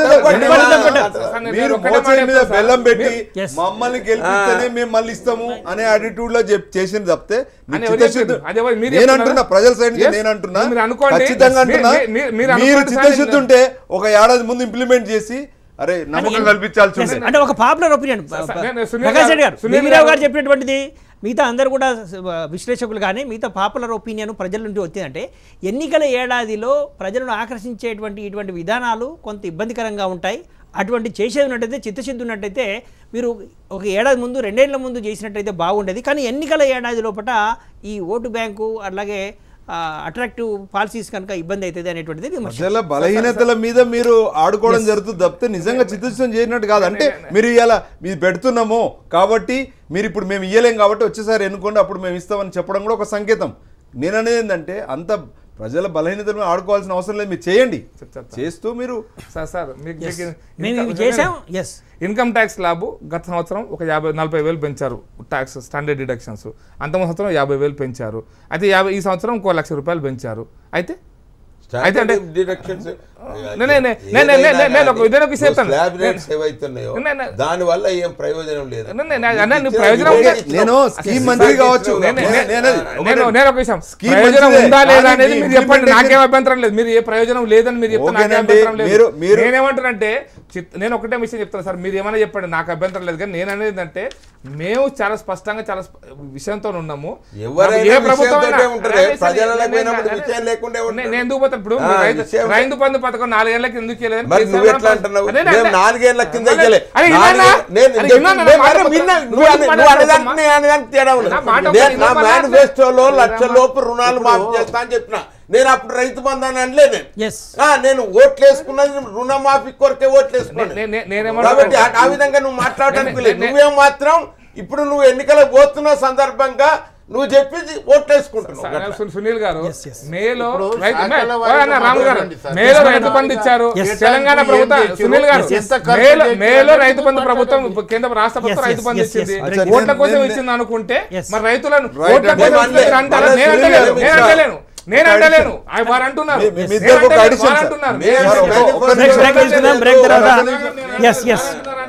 Speaker 1: ఎట్టి పరిస్థితుల్లో పెట్టరు.
Speaker 5: సార్, నేను
Speaker 2: మీరు
Speaker 5: ఒక్కటే మాట
Speaker 2: మోచేయి మీద
Speaker 5: చెప్తా సార్.
Speaker 2: బెల్లం పెట్టి
Speaker 1: Yes.
Speaker 2: మమ్మల్ని గెలిపిస్తేనే మేము మళ్ళీ ఇస్తాము అనే అటిట్యూడ్ లో చెప్- చేసింది తప్పితే మీ
Speaker 5: అని ఎవరు
Speaker 2: చిత్తశుద్ధి-
Speaker 5: చెప్పారు? అది ఎవరు? మీరు
Speaker 2: నేను
Speaker 5: చెప్తున్నారా?
Speaker 2: అంటున్నా ప్రజల సైడ్ నుంచి
Speaker 5: Yes.
Speaker 2: నేను అంటున్నా
Speaker 5: మీరు అనుకోండి.
Speaker 2: ఖచ్చితంగా
Speaker 5: మీ-
Speaker 2: అంటున్నా
Speaker 5: మీ- మీ- మీరు
Speaker 2: మీరు
Speaker 5: అనుకోండి సార్,
Speaker 2: చిత్తశుద్ధి ఉంటే ఒక ఏడాది ముందు ఇంప్లిమెంట్ చేసి అరే నమ్మకం కల్పించాల్సి
Speaker 1: Yes,
Speaker 2: ఉండే
Speaker 1: అంటే ఒక పాపులర్ ఒపీనియన్
Speaker 5: సార్, నేను సునీల్
Speaker 1: ప్రకాష్ రెడ్డి గారు
Speaker 5: గారు- సునీల్
Speaker 1: బీవీరావు గారు
Speaker 5: గారు-
Speaker 1: చెప్పినటువంటిది మిగతా అందరూ కూడా స- విశ్లేషకులు కానీ మిగతా పాపులర్ ఒపీనియన్ ప్రజల నుండి వచ్చిందంటే ఎన్నికల ఏడాదిలో ప్రజలను ఆకర్షించేటువంటి ఇటువంటి విధానాలు కొంత ఇబ్బందికరంగా ఉంటాయి అటువంటి చేసేది ఉన్నట్టయితే చిత్తశుద్ధి ఉన్నట్టయితే మీరు ఒక ఏడాది ముందు రెండేళ్ల ముందు చేసినట్టయితే బాగుండేది కానీ ఎన్నికల ఏడాది లోపల ఈ ఓటు బ్యాంకు అలాగే అట్రాక్టివ్ పాలసీస్ కనుక ఇబ్బంది అవుతుంది అనేటువంటిది విమర్శ
Speaker 2: ప్రజల బలహీనతల మీద మీరు ఆడుకోవడం జరుగుతుంది తప్పితే నిజంగా చిత్తశుద్ధం చేసినట్టు కాదు అంటే మీరు ఇలా ఇది పెడుతున్నాము కాబట్టి మీరు ఇప్పుడు మేము ఇయ్యలేం కాబట్టి వచ్చేసారి ఎన్నుకోండి అప్పుడు మేము ఇస్తామని చెప్పడం కూడా ఒక సంకేతం నేను అనేది ఏంటంటే అంత ప్రజల బలహీనతల మీద ఆడుకోవాల్సిన అవసరం లేదు మీరు చేయండి
Speaker 5: చెప్తా.
Speaker 2: చేస్తూ మీరు
Speaker 5: సార్ సార్ మీకు
Speaker 1: Yes.
Speaker 5: మీకు
Speaker 1: మేము
Speaker 5: ఇన్కమ్-
Speaker 1: ఇవి చేసాం ఎస్
Speaker 5: ఇన్కమ్ ట్యాక్స్ ల్యాబ్ గత సంవత్సరం ఒక యాభై నలభై వేలు పెంచారు ట్యాక్స్ స్టాండర్డ్ డిడక్షన్స్ అంత సంవత్సరం యాభై వేలు పెంచారు అయితే యాభై ఈ సంవత్సరం ఇంకో లక్ష రూపాయలు పెంచారు అయితే అయితే అంటే-
Speaker 4: డిడక్షన్స్
Speaker 5: నే- నే- నే- నే- నే- నే- నేను ఒక- ఇదే ఒక విషయం చెప్తాను.
Speaker 4: స్లాబ్ రేట్స్ ఏవైతున్నాయో
Speaker 5: నే- నే-
Speaker 4: దాని వల్ల ఏం ప్రయోజనం లేదు
Speaker 5: నే- నే- నే- అన్న, నువ్వు ప్రయోజనం ఉంటే-
Speaker 2: నేను స్కీమ్ మంత్రి కావచ్చు
Speaker 5: నే- నే-
Speaker 2: నేను-
Speaker 5: నే-
Speaker 2: నేను-
Speaker 5: నేను
Speaker 2: ఒకటే-
Speaker 5: నేను ఒక విషయం
Speaker 2: స్కీమ్
Speaker 5: ప్రయోజనం
Speaker 2: మంచిదే.
Speaker 5: ఉందా లేదా
Speaker 2: కానీ
Speaker 5: అనేది
Speaker 2: మీ
Speaker 5: మీరు చెప్పండి
Speaker 2: implementation-
Speaker 5: నాకేం అభ్యంతరం లేదు మీరు ఏ ప్రయోజనం లేదని మీరు చెప్తే నాకేం
Speaker 2: ఓకేనండి.
Speaker 5: అభ్యంతరం లేదు
Speaker 2: మీరు- మీరు-
Speaker 5: నేనేమంటానంటే చిత్- నేను ఒకటే విషయం చెప్తాను సార్ మీరు ఏమైనా చెప్పండి నాకు అభ్యంతరం లేదు కానీ నేను అనేది ఏంటంటే మేము చాలా స్పష్టంగా చాలా స్ప- విషయంతో ఉన్నాము
Speaker 4: ఎవరైనా
Speaker 5: ఏ ప్రభుత్వం
Speaker 4: విషయంతోటే
Speaker 5: అయినా-
Speaker 4: ఉంటారు.
Speaker 5: అదే సార్,
Speaker 4: ప్రజలకు
Speaker 5: నేను-
Speaker 4: పోయినప్పుడు
Speaker 5: నేను-
Speaker 4: విషయం లేకుండా ఉంటారు.
Speaker 5: నేను- నేను ఎందుకు పోతాను ఇప్పుడు
Speaker 4: ఆ,
Speaker 5: మీరు రైతు
Speaker 4: విషయం-
Speaker 5: రైతు బంధు పథకం నాలుగేళ్లకి ఎందుకు చేయలేదని
Speaker 4: మరి
Speaker 5: కేసీఆర్
Speaker 4: నువ్వు
Speaker 5: గారు
Speaker 4: ఎట్లా అంటున్నావు
Speaker 5: అదే,
Speaker 4: మేము
Speaker 5: అదే.
Speaker 4: నాలుగేళ్ల కింద
Speaker 5: అరే,
Speaker 4: ఇయ్యలే.
Speaker 5: అరే,
Speaker 4: నాలుగే-
Speaker 5: ఇన్నానా?
Speaker 4: నేను
Speaker 5: అరే,
Speaker 4: చెప్పి-
Speaker 5: ఇన్నానా?
Speaker 4: నేను-
Speaker 5: మాట
Speaker 4: అరే, విన్నా-
Speaker 5: మొత్తం-
Speaker 4: నువ్వు అనే-
Speaker 5: మాట
Speaker 4: నువ్వు
Speaker 5: మొత్తం
Speaker 4: అనేదానికి నేను అనేదానికి తేడా ఉన్నది.
Speaker 5: నా మాట
Speaker 4: నేను
Speaker 5: ఒకటి,
Speaker 4: నా
Speaker 5: ఇన్నో మాట
Speaker 4: మేనిఫెస్టోలో
Speaker 5: లేదు.
Speaker 4: లక్ష లోపు రుణాలు మాఫీ చేస్తా అని చెప్పిన నేను అప్పుడు రైతు బంధాన్ని అనలే నేను
Speaker 1: Yes.
Speaker 4: ఆ, నేను ఓట్లు వేసుకున్నది రుణమాఫీ కొరకే ఓట్లు వేసుకున్నాను
Speaker 5: నే- నే- నేనేమంటున్నా-
Speaker 4: కాబట్టి ఆ- ఆ విధంగా నువ్వు మాట్లాడడానికి
Speaker 5: నే-
Speaker 4: లేదు
Speaker 5: నే-
Speaker 4: నువ్వేం మాత్రం ఇప్పుడు నువ్వు ఎన్నికలకు పోతున్న సందర్భంగా నువ్వు చెప్పేది ఓట్లు వేసుకుంటున్నావు
Speaker 5: సార్,
Speaker 4: గట్ల.
Speaker 5: సు- సునీల్ గారు
Speaker 1: Yes, yes.
Speaker 5: మేలో
Speaker 3: ఇప్పుడు
Speaker 5: రైతు
Speaker 3: శాఖల
Speaker 5: మే-
Speaker 3: వారీగా
Speaker 5: ఓ అన్న రాములు గారు
Speaker 3: మాట్లాడండి సార్.
Speaker 5: మేలో
Speaker 1: Yes,
Speaker 5: రైతు
Speaker 1: madam.
Speaker 5: బంధు ఇచ్చారు
Speaker 1: Yes.
Speaker 5: తెలంగాణ
Speaker 3: ఏం
Speaker 5: ప్రభుత్వం
Speaker 3: చేశారు?
Speaker 5: సునీల్ గారు
Speaker 3: ఎంత ఖర్చు
Speaker 5: మేలో
Speaker 3: చేశారు?
Speaker 5: మేలో
Speaker 3: ఎంత
Speaker 5: రైతు బంధు
Speaker 3: ఖర్చు
Speaker 5: ప్రభుత్వం
Speaker 3: చేశారు?
Speaker 5: కేంద్ర రాష్ట్ర ప్రభుత్వం
Speaker 1: Yes,
Speaker 5: రైతు
Speaker 1: yes,
Speaker 5: బంధు
Speaker 1: yes,
Speaker 5: ఇచ్చింది
Speaker 1: yes.
Speaker 2: అచ్చా,
Speaker 5: ఓట్ల
Speaker 2: నేను-
Speaker 5: కోసం
Speaker 2: నేను-
Speaker 5: ఇచ్చింది అనుకుంటే
Speaker 1: Yes.
Speaker 5: మరి రైతులను
Speaker 2: Right,
Speaker 5: ఓట్ల
Speaker 2: అంటే
Speaker 5: కోసం
Speaker 4: నేను
Speaker 5: ఇచ్చింది అంటారా?
Speaker 2: మళ్ళీ
Speaker 5: నేను
Speaker 2: సునీల్
Speaker 5: అంటలేను
Speaker 2: గారు
Speaker 5: నేను
Speaker 2: ఇచ్చారు.
Speaker 5: అంటలేను నేను
Speaker 2: ఒక
Speaker 5: అంటలేను అవి వారు అంటున్నారు
Speaker 2: మీ- మీ
Speaker 5: నేను
Speaker 2: ఇద్దరికి ఒక
Speaker 5: అంటలేను,
Speaker 2: addition,
Speaker 5: వారు
Speaker 2: sir.
Speaker 5: అంటున్నారు.
Speaker 2: మీరు
Speaker 5: నేను
Speaker 2: ఒక-
Speaker 5: అంటలేను.
Speaker 2: ఒక
Speaker 1: Break,
Speaker 2: నిమిషం,
Speaker 1: break
Speaker 2: ఒక
Speaker 1: తీసుకుందాం,
Speaker 2: నిమిషం,
Speaker 1: break
Speaker 2: ఒక
Speaker 1: తర్వాత.
Speaker 2: నిమిషం.
Speaker 1: Yes, yes.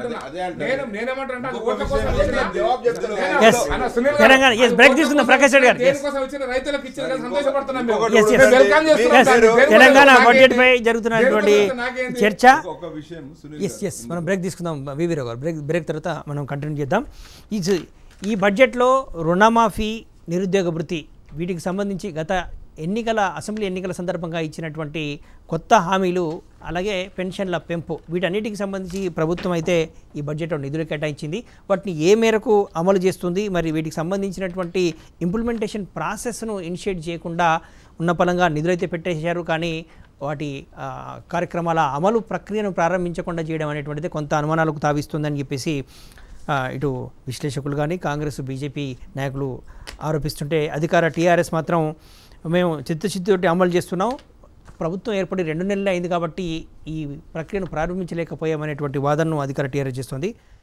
Speaker 5: నేను- నేనేమంటున్నా అంటే ఓట్ల కోసం
Speaker 2: విషయం
Speaker 5: ఇచ్చిన-
Speaker 2: జవాబు చెప్తాను.
Speaker 1: Yes.
Speaker 5: అన్న, సునీల్ గారు,
Speaker 1: తెలంగాణ, yes,
Speaker 5: అది
Speaker 1: break
Speaker 5: ఓట్ల
Speaker 1: తీసుకుందాం,
Speaker 5: కోసం
Speaker 1: ప్రకాష్ రెడ్డి గారు, yes.
Speaker 5: దేనికోసం ఇచ్చిన రైతులకు ఇచ్చిన కదా సంతోషపడుతున్నాం మేము.
Speaker 2: ఇంకొకటి
Speaker 1: Yes, yes.
Speaker 5: మేము welcome చేస్తున్నాం
Speaker 1: Yes,
Speaker 5: దాన్ని. దేనికోసం
Speaker 1: తెలంగాణ
Speaker 5: నాకేంటి?
Speaker 1: బడ్జెట్ పై జరుగుతున్నటువంటి
Speaker 5: దేనికోసం నాకేంటి?
Speaker 1: చర్చ
Speaker 2: ఒక విషయం సునీల్
Speaker 1: ఎస్ ఎస్ మనం బ్రేక్ తీసుకుందాం వివీరావు గారు బ్రేక్ బ్రేక్ తర్వాత మనం కంటిన్యూ చేద్దాం ఈ జ- ఈ బడ్జెట్లో రుణమాఫీ నిరుద్యోగ భృతి వీటికి సంబంధించి గత ఎన్నికల అసెంబ్లీ ఎన్నికల సందర్భంగా ఇచ్చినటువంటి కొత్త హామీలు అలాగే పెన్షన్ల పెంపు వీటన్నిటికి సంబంధించి ప్రభుత్వం అయితే ఈ బడ్జెట్లో నిధులు కేటాయించింది వాటిని ఏ మేరకు అమలు చేస్తుంది మరి వీటికి సంబంధించినటువంటి ఇంప్లిమెంటేషన్ ప్రాసెస్ను ఇనిషియేట్ చేయకుండా ఉన్న పలంగా నిధులైతే పెట్టేశారు కానీ వాటి ఆ, కార్యక్రమాల అమలు ప్రక్రియను ప్రారంభించకుండా చేయడం అనేటువంటిది కొంత అనుమానాలకు తావిస్తుందని చెప్పేసి ఆ, ఇటు విశ్లేషకులు కానీ కాంగ్రెస్ బీజేపీ నాయకులు ఆరోపిస్తుంటే అధికార టీఆర్ఎస్ మాత్రం మేము చిత్తశుద్ధితోటి అమలు చేస్తున్నాం ప్రభుత్వం ఏర్పడి రెండు నెలలు అయింది కాబట్టి ఈ ప్రక్రియను ప్రారంభించలేకపోయామనేటువంటి వాదనను అధికార టీఆర్ఎస్ చేస్తుంది